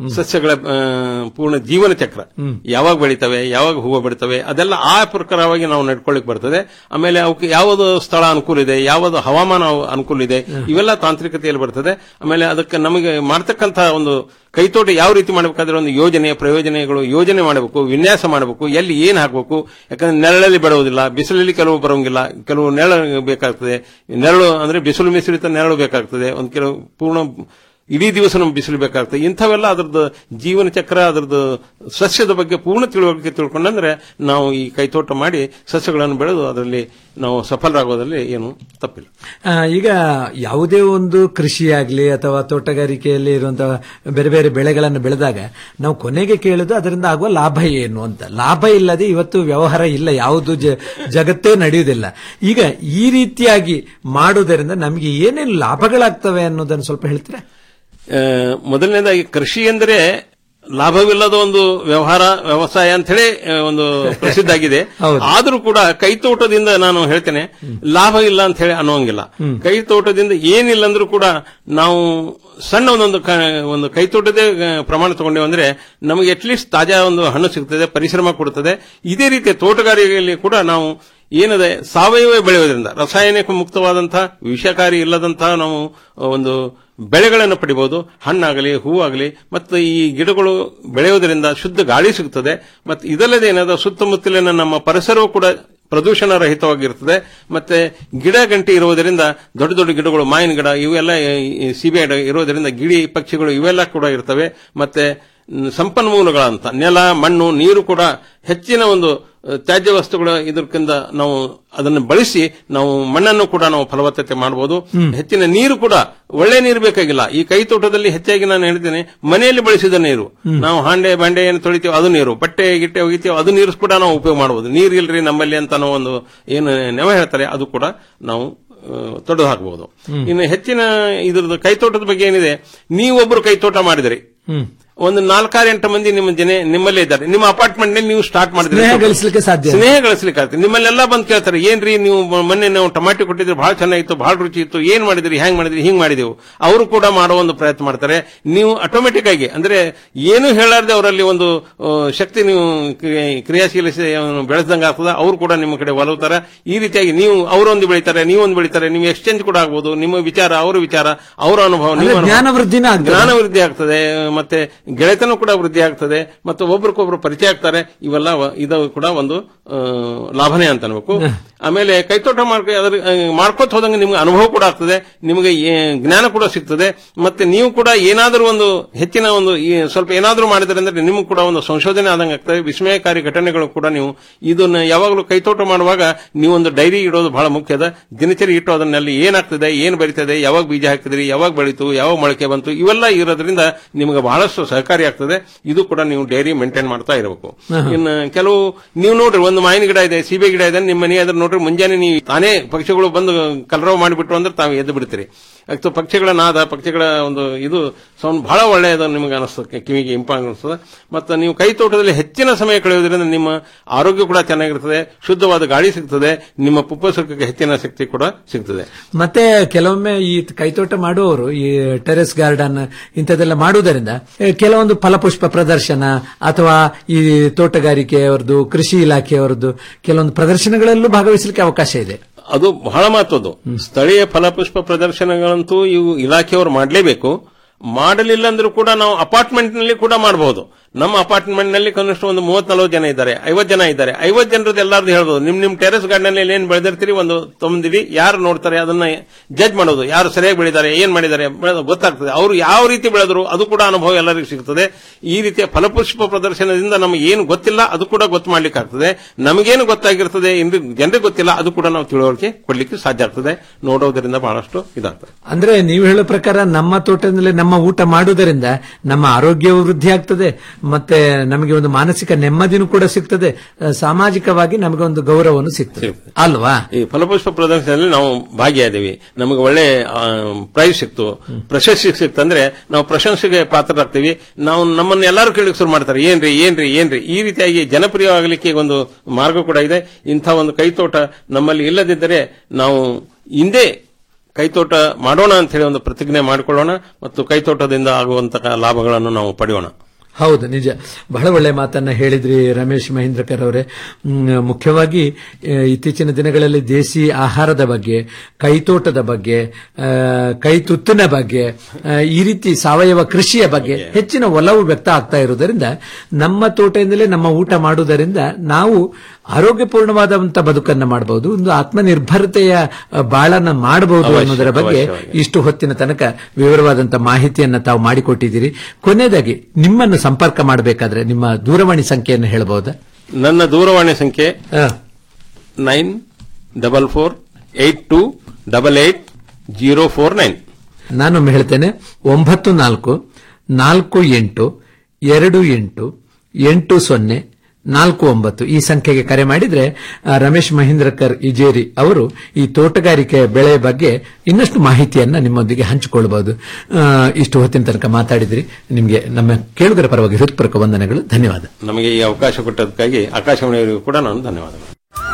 ಸಸ್ಯಗಳ ಆ, ಪೂರ್ಣ ಜೀವನ ಚಕ್ರ ಯಾವಾಗ ಬೆಳಿತವೆ ಯಾವಾಗ ಹೂವು ಬಿಡ್ತವೆ ಅದೆಲ್ಲ ಆ ಪ್ರಕಾರವಾಗಿ ನಾವು ನಡ್ಕೊಳ್ಳಿಕ್ ಬರ್ತದೆ ಆಮೇಲೆ ಅವಕ್ಕೆ ಯಾವುದು ಸ್ಥಳ ಅನುಕೂಲ ಇದೆ ಯಾವುದು ಹವಾಮಾನ ಅನುಕೂಲ ಇದೆ ಇವೆಲ್ಲ ತಾಂತ್ರಿಕತೆಯಲ್ಲಿ ಬರ್ತದೆ ಆಮೇಲೆ ಅದಕ್ಕೆ ನಮಗೆ ಮಾಡ್ತಕ್ಕಂಥ ಒಂದು ಕೈತೋಟ ಯಾವ ರೀತಿ ಮಾಡಬೇಕಾದ್ರೆ ಒಂದು ಯೋಜನೆ ಪ್ರಯೋಜನೆಗಳು ಯೋಜನೆ ಮಾಡಬೇಕು ವಿನ್ಯಾಸ ಮಾಡಬೇಕು ಎಲ್ಲಿ ಏನ್ ಹಾಕಬೇಕು ಯಾಕಂದ್ರೆ ನೆರಳಲ್ಲಿ ಬೆಳೆಯುವುದಿಲ್ಲ ಬಿಸಿಲಲ್ಲಿ ಕೆಲವು ಬರೋಂಗಿಲ್ಲ ಕೆಲವು ನೆರಳು ಬೇಕಾಗ್ತದೆ ನೆರಳು ಅಂದ್ರೆ ಬಿಸಿಲು ಮಿಶ್ರಿತ ನೆರಳು ಬೇಕಾಗ್ತದೆ ಒಂದು ಕೆಲವು ಪೂರ್ಣ ಇಡೀ ದಿವಸ ನಮ್ಗೆ ಬಿಸಿಲು ಬೇಕಾಗ್ತದೆ ಇಂಥವೆಲ್ಲ ಅದ್ರದ್ದು ಜೀವನ ಚಕ್ರ ಅದ್ರದ್ದು ಸಸ್ಯದ ಬಗ್ಗೆ ಪೂರ್ಣ ತಿಳುವಳಿಕೆ ತಿಳ್ಕೊಂಡಂದ್ರೆ ನಾವು ಈ ಕೈತೋಟ ಮಾಡಿ ಸಸ್ಯಗಳನ್ನು ಬೆಳೆದು ಅದರಲ್ಲಿ ನಾವು ಸಫಲರಾಗೋದ್ರಲ್ಲಿ ಏನು ತಪ್ಪಿಲ್ಲ ಆ, ಈಗ ಯಾವುದೇ ಒಂದು ಕೃಷಿಯಾಗ್ಲಿ ಅಥವಾ ತೋಟಗಾರಿಕೆಯಲ್ಲಿ ಇರುವಂತಹ ಬೇರೆ ಬೇರೆ ಬೆಳೆಗಳನ್ನು ಬೆಳೆದಾಗ ನಾವು ಕೊನೆಗೆ ಕೇಳುದು ಅದರಿಂದ ಆಗುವ ಲಾಭ ಏನು ಅಂತ ಲಾಭ ಇಲ್ಲದೆ ಇವತ್ತು ವ್ಯವಹಾರ ಇಲ್ಲ ಯಾವುದು ಜ- ಜಗತ್ತೇ ನಡೆಯುವುದಿಲ್ಲ ಈಗ ಈ ರೀತಿಯಾಗಿ ಮಾಡುವುದರಿಂದ ನಮಗೆ ಏನೇನು ಲಾಭಗಳಾಗ್ತವೆ ಅನ್ನೋದನ್ನು ಸ್ವಲ್ಪ ಹೇಳ್ತೀರಾ ಆ, ಮೊದಲನೇದಾಗಿ ಕೃಷಿ ಎಂದರೆ ಲಾಭವಿಲ್ಲದ ಒಂದು ವ್ಯವಹಾರ ವ್ಯವಸಾಯ ಅಂತ ಹೇಳಿ ಆ, ಒಂದು ಪ್ರಸಿದ್ಧ ಆಗಿದೆ ಆದರೂ ಕೂಡ ಕೈತೋಟದಿಂದ ನಾನು ಹೇಳ್ತೇನೆ ಲಾಭ ಇಲ್ಲ ಅಂತ ಹೇಳಿ ಅನ್ನೋಂಗಿಲ್ಲ ಕೈತೋಟದಿಂದ ಏನಿಲ್ಲ ಅಂದ್ರೂ ಕೂಡ ನಾವು ಸಣ್ಣ ಒಂದೊಂದು ಕ- ಒಂದು ಕೈತೋಟದೇ ಆ, ಪ್ರಮಾಣ ತಗೊಂಡೇವೆ ಅಂದ್ರೆ ನಮಗೆ ಅಟ್ಲೀಸ್ಟ್ ತಾಜಾ ಒಂದು ಹಣ್ಣು ಸಿಗ್ತದೆ ಪರಿಶ್ರಮ ಕೊಡುತ್ತದೆ ಇದೇ ರೀತಿ ತೋಟಗಾರಿಕೆಯಲ್ಲಿ ಕೂಡ ನಾವು ಏನದೆ ಸಾವಯವ ಬೆಳೆಯೋದ್ರಿಂದ ರಾಸಾಯನಿಕ ಮುಕ್ತವಾದಂತಹ ವಿಷಕಾರಿ ಇಲ್ಲದಂತಹ ನಾವು ಒಂದು ಬೆಳೆಗಳನ್ನು ಪಡಿಬಹುದು ಹಣ್ಣಾಗಲಿ ಹೂವಾಗಲಿ ಮತ್ತು ಈ ಗಿಡಗಳು ಬೆಳೆಯೋದ್ರಿಂದ ಶುದ್ಧ ಗಾಳಿ ಸಿಗುತ್ತದೆ ಮತ್ತು ಇದಲ್ಲದೆ ಏನಾದ ಸುತ್ತಮುತ್ತಲಿನ ನಮ್ಮ ಪರಿಸರವೂ ಕೂಡ ಪ್ರದೂಷಣ ರಹಿತವಾಗಿರುತ್ತದೆ ಮತ್ತೆ ಗಿಡ ಗಂಟೆ ಇರುವುದರಿಂದ ದೊಡ್ಡ ದೊಡ್ಡ ಗಿಡಗಳು ಮಾವಿನ ಗಿಡ ಇವೆಲ್ಲ ಈ ಸೀಬೆ ಗಿಡ ಇರೋದರಿಂದ ಗಿಳಿ ಪಕ್ಷಿಗಳು ಇವೆಲ್ಲ ಕೂಡ ಇರ್ತವೆ ಮತ್ತೆ ಮ್, ಸಂಪನ್ಮೂಲಗಳಂತ ನೆಲ ಮಣ್ಣು ನೀರು ಕೂಡ ಹೆಚ್ಚಿನ ಒಂದು ಅಹ್, ತ್ಯಾಜ್ಯ ವಸ್ತುಗಳ ಇದಕ್ಕಿಂತ ನಾವು ಅದನ್ನು ಬಳಸಿ ನಾವು ಮಣ್ಣನ್ನು ಕೂಡ ನಾವು ಫಲವತ್ತತೆ ಮಾಡಬಹುದು ಹೆಚ್ಚಿನ ನೀರು ಕೂಡ ಒಳ್ಳೆ ನೀರು ಬೇಕಾಗಿಲ್ಲ ಈ ಕೈ ತೋಟದಲ್ಲಿ ಹೆಚ್ಚಾಗಿ ನಾನು ಹೇಳ್ತೇನೆ ಮನೆಯಲ್ಲಿ ಬಳಸಿದ ನೀರು ನಾವು ಹಾಂಡೆ ಬಂಡೆ ಏನು ತೊಳಿತೀವಿ ಅದು ನೀರು ಬಟ್ಟೆ ಗಿಟ್ಟೆ ಒಗಿತೀವಿ ಅದು ನೀರು ಕೂಡ ನಾವು ಉಪಯೋಗ ಮಾಡಬಹುದು ನೀರು ಇಲ್ರಿ ನಮ್ಮಲ್ಲಿ ಅಂತ ನಾವು ಒಂದು ಏನು ನೆವ ಹೇಳ್ತಾರೆ ಅದು ಕೂಡ ನಾವು ತೊಡೆದು ಹಾಕಬಹುದು ಇನ್ನು ಹೆಚ್ಚಿನ ಇದ್ರದ್ದು ಕೈತೋಟದ ಬಗ್ಗೆ ಏನಿದೆ ನೀವೊಬ್ರು ಕೈತೋಟ ಮಾಡಿದ್ರಿ ಒಂದು ನಾಲ್ಕಾರು ಎಂಟು ಮಂದಿ ನಿಮ್ಮ ಜನ ನಿಮ್ಮಲ್ಲೇ ಇದ್ದಾರೆ ನಿಮ್ಮ ಅಪಾರ್ಟ್ಮೆಂಟ್ ನಲ್ಲಿ ನೀವು ಸ್ಟಾರ್ಟ್ ಮಾಡಿದ್ರೆ ಸ್ನೇಹ ಗಳಿಸಲಿಕ್ಕೆ ಸಾಧ್ಯ ಸ್ನೇಹ ಗಳಿಸ್ಲಿಕ್ಕೆ ಆಗ್ತದೆ ನಿಮ್ಮಲ್ಲೆಲ್ಲ ಬಂದು ಕೇಳ್ತಾರೆ ಏನ್ರಿ ನೀವು ಮ- ಮೊನ್ನೆ ನಾವು ಟೊಮ್ಯಾಟೊ ಕೊಟ್ಟಿದ್ರೆ ಬಹಳ ಚೆನ್ನಾಗಿತ್ತು ಬಹಳ ರುಚಿ ಇತ್ತು ಏನ್ ಮಾಡಿದ್ರಿ ಹೆಂಗ್ ಮಾಡಿದ್ರಿ ಹಿಂಗ್ ಮಾಡಿದೆವು ಅವರು ಕೂಡ ಮಾಡೋ ಒಂದು ಪ್ರಯತ್ನ ಮಾಡ್ತಾರೆ ನೀವು ಆಟೋಮೆಟಿಕ್ ಆಗಿ ಅಂದ್ರೆ ಏನು ಹೇಳಾರ್ದೆ ಅವರಲ್ಲಿ ಒಂದು ಆ, ಶಕ್ತಿ ನೀವು ಕ್ರಿಯೆ- ಕ್ರಿಯಾಶೀಲ ಬೆಳೆಸ್ದಂಗ ಆಗ್ತದ ಅವರು ಕೂಡ ನಿಮ್ಮ ಕಡೆ ಒಲವುತ್ತಾರೆ ಈ ರೀತಿಯಾಗಿ ನೀವು ಅವರೊಂದು ಬೆಳಿತಾರೆ ನೀವೊಂದು ಬೆಳಿತಾರೆ ನೀವು ಎಕ್ಸ್ಚೇಂಜ್ ಕೂಡ ಆಗ್ಬೋದು ನಿಮ್ಮ ವಿಚಾರ ಅವರ ವಿಚಾರ ಅವರ ಅನುಭವ ನಿಮ್ಮ ಅಂದ್ರೆ ಅನುಭವ. ಜ್ಞಾನ ವೃದ್ಧಿನೂ ಆಗ್ತದೆ. ಜ್ಞಾನ ವೃದ್ಧಿ ಆಗ್ತದೆ ಮತ್ತೆ ಗೆಳೆತನ ಕೂಡ ವೃದ್ಧಿ ಆಗ್ತದೆ ಮತ್ತು ಒಬ್ರಿಗೊಬ್ರು ಪರಿಚಯ ಆಗ್ತಾರೆ ಇವೆಲ್ಲ ವ- ಇದು ಕೂಡ ಒಂದು ಆ, ಲಾಭನೇ ಅಂತ ಅನ್ಬೇಕು ಆಮೇಲೆ ಕೈತೋಟ ಮಾಡ್ಕೊ ಅದ್ರ ಆ, ಮಾಡ್ಕೋತ ಹೋದಂಗೆ ನಿಮ್ಗೆ ಅನುಭವ ಕೂಡ ಆಗ್ತದೆ ನಿಮಗೆ ಏ- ಜ್ಞಾನ ಕೂಡ ಸಿಗ್ತದೆ ಮತ್ತೆ ನೀವು ಕೂಡ ಏನಾದರೂ ಒಂದು ಹೆಚ್ಚಿನ ಒಂದು ಈ ಸ್ವಲ್ಪ ಏನಾದರೂ ಮಾಡಿದ್ರೆ ಅಂದ್ರೆ ನಿಮ್ಗೆ ಕೂಡ ಒಂದು ಸಂಶೋಧನೆ ಆದಂಗೆ ಆಗ್ತದೆ ವಿಸ್ಮಯಕಾರಿ ಘಟನೆಗಳು ಕೂಡ ನೀವು ಇದನ್ನ ಯಾವಾಗಲೂ ಕೈತೋಟ ಮಾಡುವಾಗ ನೀವೊಂದು ಡೈರಿ ಇಡೋದು ಬಹಳ ಮುಖ್ಯದ ದಿನಚರಿ ಇಟ್ಟು ಅದನ್ನಲ್ಲಿ ಏನಾಗ್ತದೆ ಏನ್ ಬರೀತದೆ ಯಾವಾಗ ಬೀಜ ಹಾಕಿದ್ರಿ ಯಾವಾಗ ಬೆಳೀತು ಯಾವಾಗ ಮೊಳಕೆ ಬಂತು ಇವೆಲ್ಲ ಇರೋದ್ರಿಂದ ನಿಮಗೆ ಬಹಳಷ್ಟು ಸಹಕಾರಿ ಆಗ್ತದೆ ಇದು ಕೂಡ ನೀವು ಡೈರಿ ಮೇಂಟೈನ್ ಮಾಡ್ತಾ ಇರಬೇಕು ಇನ್ನು ಕೆಲವು ನೀವು ನೋಡ್ರಿ ಒಂದು ಮಾವಿನ ಗಿಡ ಇದೆ ಸೀಬೆ ಗಿಡ ಇದೆ ನಿಮ್ಮ ಮನೆ ಅದ್ರ ನೋಡ್ರಿ ಮುಂಜಾನೆ ನೀವು ತಾನೇ ಪಕ್ಷಿಗಳು ಬಂದು ಕಲರವ ಮಾಡಿಬಿಟ್ರು ಅಂದ್ರೆ ತಾವು ಎದ್ದು ಬಿಡ್ತೀರಿ ಅಥವಾ ಪಕ್ಷಿಗಳ ನಾದ ಪಕ್ಷಿಗಳ ಒಂದು ಇದು ಸೌಂಡ್ ಬಹಳ ಒಳ್ಳೆಯದು ನಿಮಗೆ ಅನಿಸ್ತದೆ ಕಿವಿಗೆ ಇಂಪಾಂಗ್ ಅನಿಸ್ತದೆ ಮತ್ತು ನೀವು ಕೈ ತೋಟದಲ್ಲಿ ಹೆಚ್ಚಿನ ಸಮಯ ಕಳೆಯೋದ್ರಿಂದ ನಿಮ್ಮ ಆರೋಗ್ಯ ಕೂಡ ಚೆನ್ನಾಗಿರ್ತದೆ ಶುದ್ಧವಾದ ಗಾಳಿ ಸಿಗ್ತದೆ ನಿಮ್ಮ ಪುಪ್ಪಸರ್ಗಕ್ಕೆ ಹೆಚ್ಚಿನ ಶಕ್ತಿ ಕೂಡ ಸಿಗ್ತದೆ ಮತ್ತೆ ಕೆಲವೊಮ್ಮೆ ಈ ಕೈತೋಟ ಮಾಡುವವರು ಈ ಟೆರೆಸ್ ಗಾರ್ಡನ್ ಇಂಥದ್ದೆಲ್ಲ ಮಾಡುವುದರಿಂದ ಏ, ಕೆಲವೊಂದು ಫಲಪುಷ್ಪ ಪ್ರದರ್ಶನ ಅಥವಾ ಈ ತೋಟಗಾರಿಕೆಯವರದ್ದು ಕೃಷಿ ಇಲಾಖೆಯವರದ್ದು ಕೆಲವೊಂದು ಪ್ರದರ್ಶನಗಳಲ್ಲೂ ಭಾಗವಹಿಸಲಿಕ್ಕೆ ಅವಕಾಶ ಇದೆ ಅದು ಬಹಳ ಮಹತ್ವದ್ದು ಸ್ಥಳೀಯ ಫಲಪುಷ್ಪ ಪ್ರದರ್ಶನಗಳಂತೂ ಇವು ಇಲಾಖೆಯವರು ಮಾಡಲೇಬೇಕು ಮಾಡಲಿಲ್ಲ ಅಂದ್ರೂ ಕೂಡ ನಾವು ಅಪಾರ್ಟ್ಮೆಂಟ್ ನಲ್ಲಿ ಕೂಡ ಮಾಡಬಹುದು ನಮ್ಮ ಅಪಾರ್ಟ್ಮೆಂಟ್ ನಲ್ಲಿ ಕನಿಷ್ಠ ಒಂದು ಮೂವತ್ ನಲವತ್ತು ಜನ ಇದ್ದಾರೆ ಐವತ್ತು ಜನ ಇದ್ದಾರೆ ಐವತ್ತು ಜನರದ್ದು ಎಲ್ಲಾರ್ದು ಹೇಳ್ಬೋದು ನಿಮ್ ನಿಮ್ ಟೆರೆಸ್ ಗಾರ್ಡನ್ ನಲ್ಲಿ ಏನ್ ಬೆಳೆದಿರ್ತೀರಿ ಒಂದು ತೊಂದಿರಿ ಯಾರು ನೋಡ್ತಾರೆ ಅದನ್ನ ಜಡ್ಜ್ ಮಾಡೋದು ಯಾರು ಸರಿಯಾಗಿ ಬೆಳೆದಿದ್ದಾರೆ ಏನ್ ಮಾಡಿದ್ದಾರೆ ಬೆಳೆದು ಗೊತ್ತಾಗ್ತದೆ ಅವರು ಯಾವ ರೀತಿ ಬೆಳೆದ್ರು ಅದು ಕೂಡ ಅನುಭವ ಎಲ್ಲರಿಗೂ ಸಿಗ್ತದೆ ಈ ರೀತಿಯ ಫಲಪುಷ್ಪ ಪ್ರದರ್ಶನದಿಂದ ನಮಗೆ ಏನು ಗೊತ್ತಿಲ್ಲ ಅದು ಕೂಡ ಗೊತ್ತು ಮಾಡ್ಲಿಕ್ಕೆ ಆಗ್ತದೆ ನಮಗೇನು ಗೊತ್ತಾಗಿರ್ತದೆ ಇನ್ನು ಜನರಿಗೆ ಗೊತ್ತಿಲ್ಲ ಅದು ಕೂಡ ನಾವು ತಿಳುವಳಿಕೆ ಕೊಡ್ಲಿಕ್ಕೆ ಸಾಧ್ಯ ಆಗ್ತದೆ ನೋಡೋದ್ರಿಂದ ಬಹಳಷ್ಟು ಇದಾಗ್ತದೆ ಅಂದ್ರೆ ನೀವು ಹೇಳೋ ಪ್ರಕಾರ ನಮ್ಮ ತೋಟದಲ್ಲಿ ನಮ್ಮ ಊಟ ಮಾಡುವುದರಿಂದ ನಮ್ಮ ಆರೋಗ್ಯವು ವೃದ್ಧಿ ಆಗ್ತದೆ ಮತ್ತೆ ನಮಗೆ ಒಂದು ಮಾನಸಿಕ ನೆಮ್ಮದಿನೂ ಕೂಡ ಸಿಗ್ತದೆ ಆ, ಸಾಮಾಜಿಕವಾಗಿ ನಮಗೆ ಒಂದು ಗೌರವವನ್ನು ಸಿಗ್ತದೆ ಅಲ್ವಾ ಈ ಫಲಪುಷ್ಪ ಪ್ರದರ್ಶನದಲ್ಲಿ ನಾವು ಭಾಗಿಯಾದೇವಿ ನಮಗೆ ಒಳ್ಳೆ ಪ್ರೈಸ್ ಸಿಕ್ತು ಪ್ರಶಸ್ತಿ ಸಿಕ್ತಂದ್ರೆ ನಾವು ಪ್ರಶಂಸೆಗೆ ಪಾತ್ರರಾಗ್ತೀವಿ ನಾವು ನಮ್ಮನ್ನ ಎಲ್ಲರೂ ಕೇಳಲಿಕ್ಕೆ ಶುರು ಮಾಡ್ತಾರೆ ಏನ್ರಿ ಏನ್ರಿ ಏನ್ರಿ ಈ ರೀತಿಯಾಗಿ ಜನಪ್ರಿಯವಾಗಲಿಕ್ಕೆ ಒಂದು ಮಾರ್ಗ ಕೂಡ ಇದೆ ಇಂಥ ಒಂದು ಕೈತೋಟ ನಮ್ಮಲ್ಲಿ ಇಲ್ಲದಿದ್ದರೆ ನಾವು ಹಿಂದೆ ಕೈತೋಟ ಮಾಡೋಣ ಅಂತ ಹೇಳಿ ಒಂದು ಪ್ರತಿಜ್ಞೆ ಮಾಡಿಕೊಳ್ಳೋಣ ಮತ್ತು ಕೈತೋಟದಿಂದ ಆಗುವಂತಹ ಲಾಭಗಳನ್ನು ನಾವು ಪಡೆಯೋಣ ಹೌದು ನಿಜ ಬಹಳ ಒಳ್ಳೆ ಮಾತನ್ನ ಹೇಳಿದ್ರಿ ರಮೇಶ್ ಮಹೇಂದ್ರಕರ್ ಅವರೇ ಮ್, ಮುಖ್ಯವಾಗಿ ಆ, ಇತ್ತೀಚಿನ ದಿನಗಳಲ್ಲಿ ದೇಸಿ ಆಹಾರದ ಬಗ್ಗೆ ಕೈತೋಟದ ಬಗ್ಗೆ ಆ, ಕೈತುತ್ತಿನ ಬಗ್ಗೆ ಆ, ಈ ರೀತಿ ಸಾವಯವ ಕೃಷಿಯ ಬಗ್ಗೆ ಹೆಚ್ಚಿನ ಒಲವು ವ್ಯಕ್ತ ಆಗ್ತಾ ಇರುವುದರಿಂದ ನಮ್ಮ ತೋಟದಿಂದಲೇ ನಮ್ಮ ಊಟ ಮಾಡುವುದರಿಂದ ನಾವು ಆರೋಗ್ಯಪೂರ್ಣವಾದಂತ ಬದುಕನ್ನ ಮಾಡಬಹುದು ಒಂದು ಆತ್ಮನಿರ್ಭರತೆಯ ಆ, ಬಾಳನ್ನ ಮಾಡಬಹುದು ಅವಶ್ಯ, ಅನ್ನೋದರ ಬಗ್ಗೆ ಅವಶ್ಯವಾಗಿ. ಇಷ್ಟು ಹೊತ್ತಿನ ತನಕ ವಿವರವಾದಂತ ಮಾಹಿತಿಯನ್ನ ತಾವು ಮಾಡಿಕೊಟ್ಟಿದ್ದೀರಿ ಕೊನೆಯದಾಗಿ ನಿಮ್ಮನ್ನು ಸಂಪರ್ಕ ಮಾಡಬೇಕಾದ್ರೆ ನಿಮ್ಮ ದೂರವಾಣಿ ಸಂಖ್ಯೆಯನ್ನು ಹೇಳಬಹುದಾ ನನ್ನ ದೂರವಾಣಿ ಸಂಖ್ಯೆ nine double four eight two double eight zero four nine ನಾನೊಮ್ಮೆ ಹೇಳ್ತೇನೆ ಒಂಬತ್ತು ನಾಲ್ಕು ನಾಲ್ಕು ಎಂಟು ಎರಡು ಎಂಟು ಎಂಟು ಸೊನ್ನೆ ನಾಲ್ಕು ಒಂಬತ್ತು ಈ ಸಂಖ್ಯೆಗೆ ಕರೆ ಮಾಡಿದ್ರೆ ಆ, ರಮೇಶ್ ಮಹೇಂದ್ರಕರ್ ಇಜೇರಿ ಅವರು ಈ ತೋಟಗಾರಿಕೆ ಬೆಳೆ ಬಗ್ಗೆ ಇನ್ನಷ್ಟು ಮಾಹಿತಿಯನ್ನ ನಿಮ್ಮೊಂದಿಗೆ ಹಂಚಿಕೊಳ್ಳಬಹುದು ಆ, ಇಷ್ಟು ಹೊತ್ತಿನ ತನಕ ಮಾತಾಡಿದ್ರಿ ನಿಮಗೆ ನಮ್ಮ ಕೇಳುಗರ ಪರವಾಗಿ ಹೃತ್ಪೂರ್ವಕ ವಂದನೆಗಳು ಧನ್ಯವಾದ ನಮಗೆ ಈ ಅವಕಾಶ ಕೊಟ್ಟದಕ್ಕಾಗಿ ಆಕಾಶವಾಣಿಯವರಿಗೂ ಕೂಡ ನಾನು ಧನ್ಯವಾದಗಳು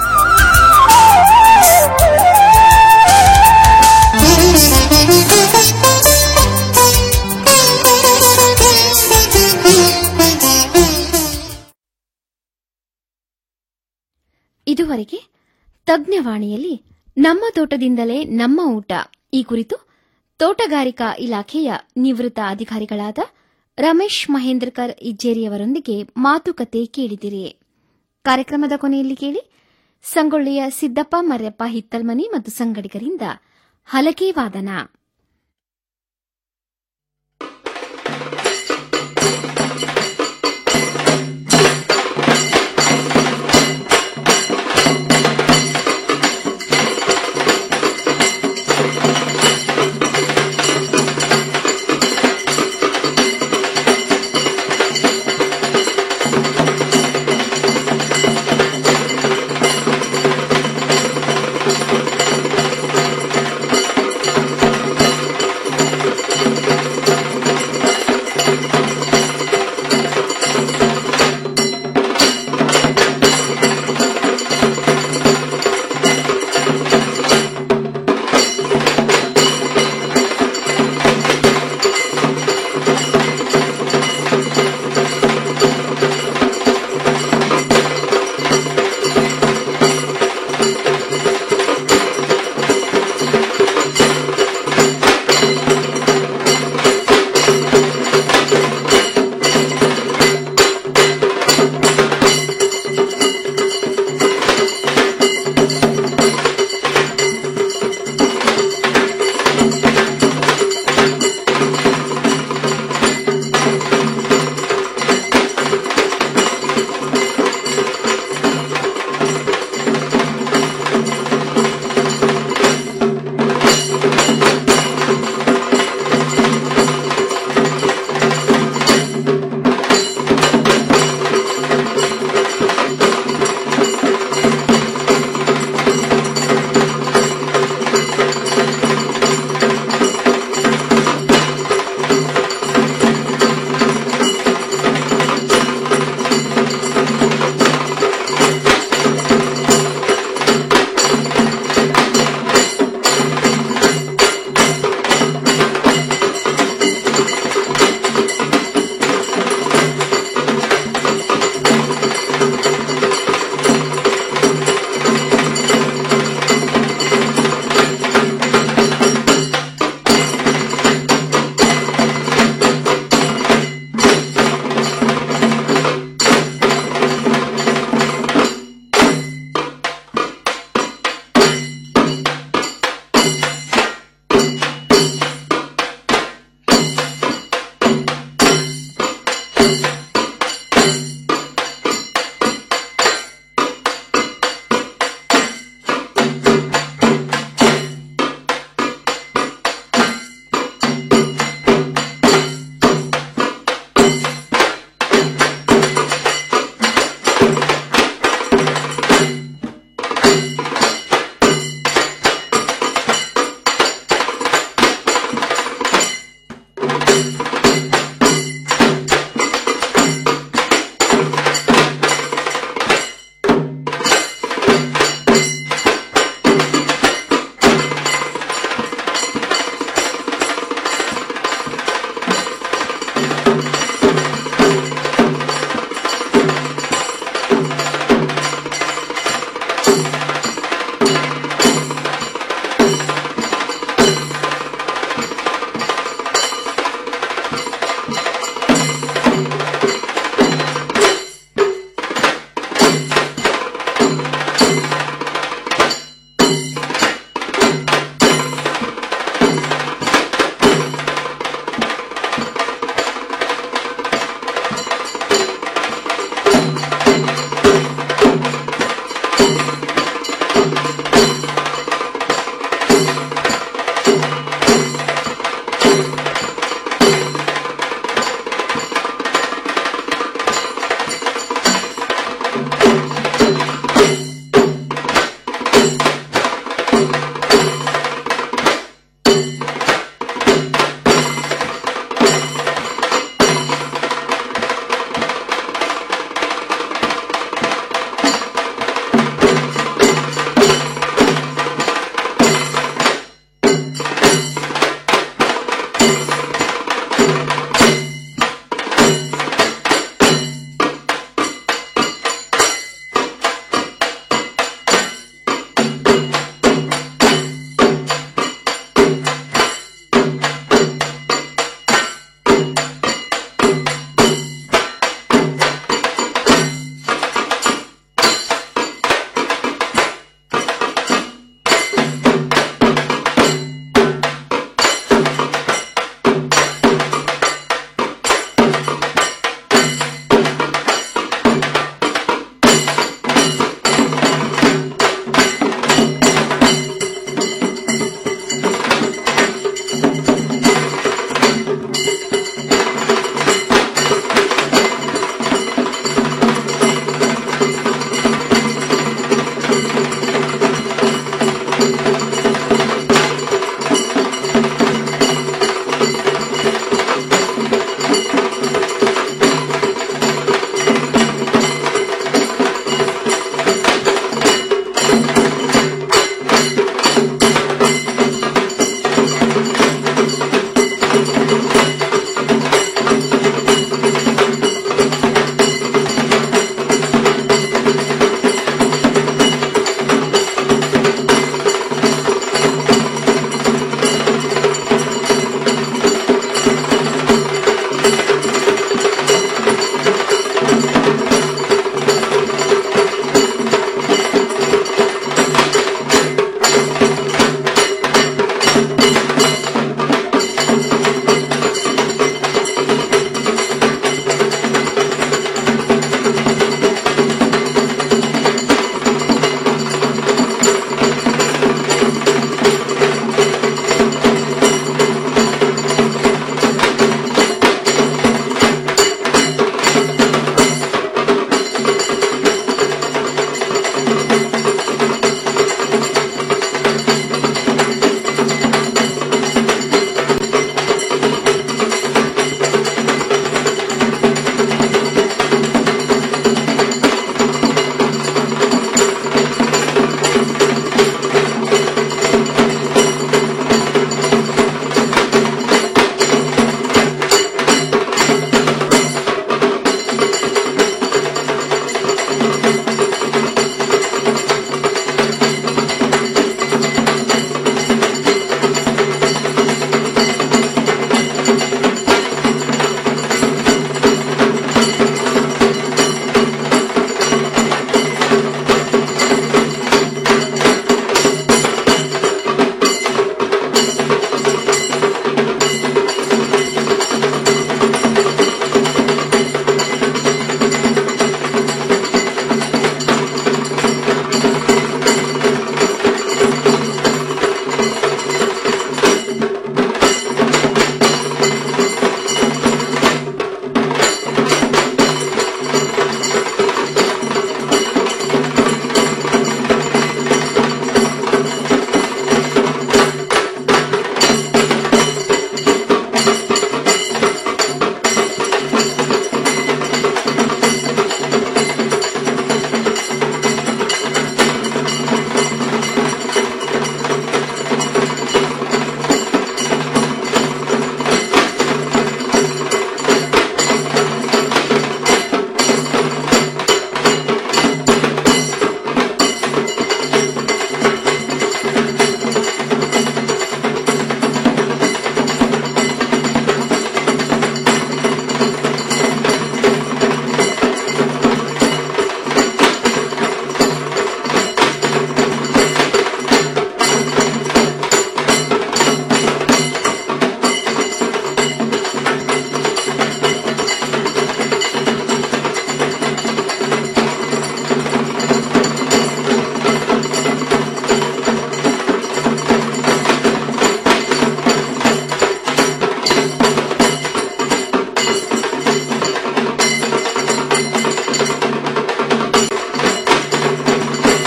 ಇದುವರೆಗೆ ತಜ್ಞವಾಣಿಯಲ್ಲಿ ನಮ್ಮ ತೋಟದಿಂದಲೇ ನಮ್ಮ ಊಟ ಈ ಕುರಿತು ತೋಟಗಾರಿಕಾ ಇಲಾಖೆಯ ನಿವೃತ್ತ ಅಧಿಕಾರಿಗಳಾದ ರಮೇಶ್ ಮಹೇಂದ್ರಕರ್ ಇಜ್ಜೇರಿಯವರೊಂದಿಗೆ ಮಾತುಕತೆ ಕೇಳಿದಿರಿ ಕಾರ್ಯಕ್ರಮದ ಕೊನೆಯಲ್ಲಿ ಕೇಳಿ ಸಂಗೊಳ್ಳಿಯ ಸಿದ್ದಪ್ಪ ಮರ್ಯಪ್ಪ ಹಿತ್ತಲ್ಮನಿ ಮತ್ತು ಸಂಗಡಿಗರಿಂದ ಹಲಕೆ ವಾದನ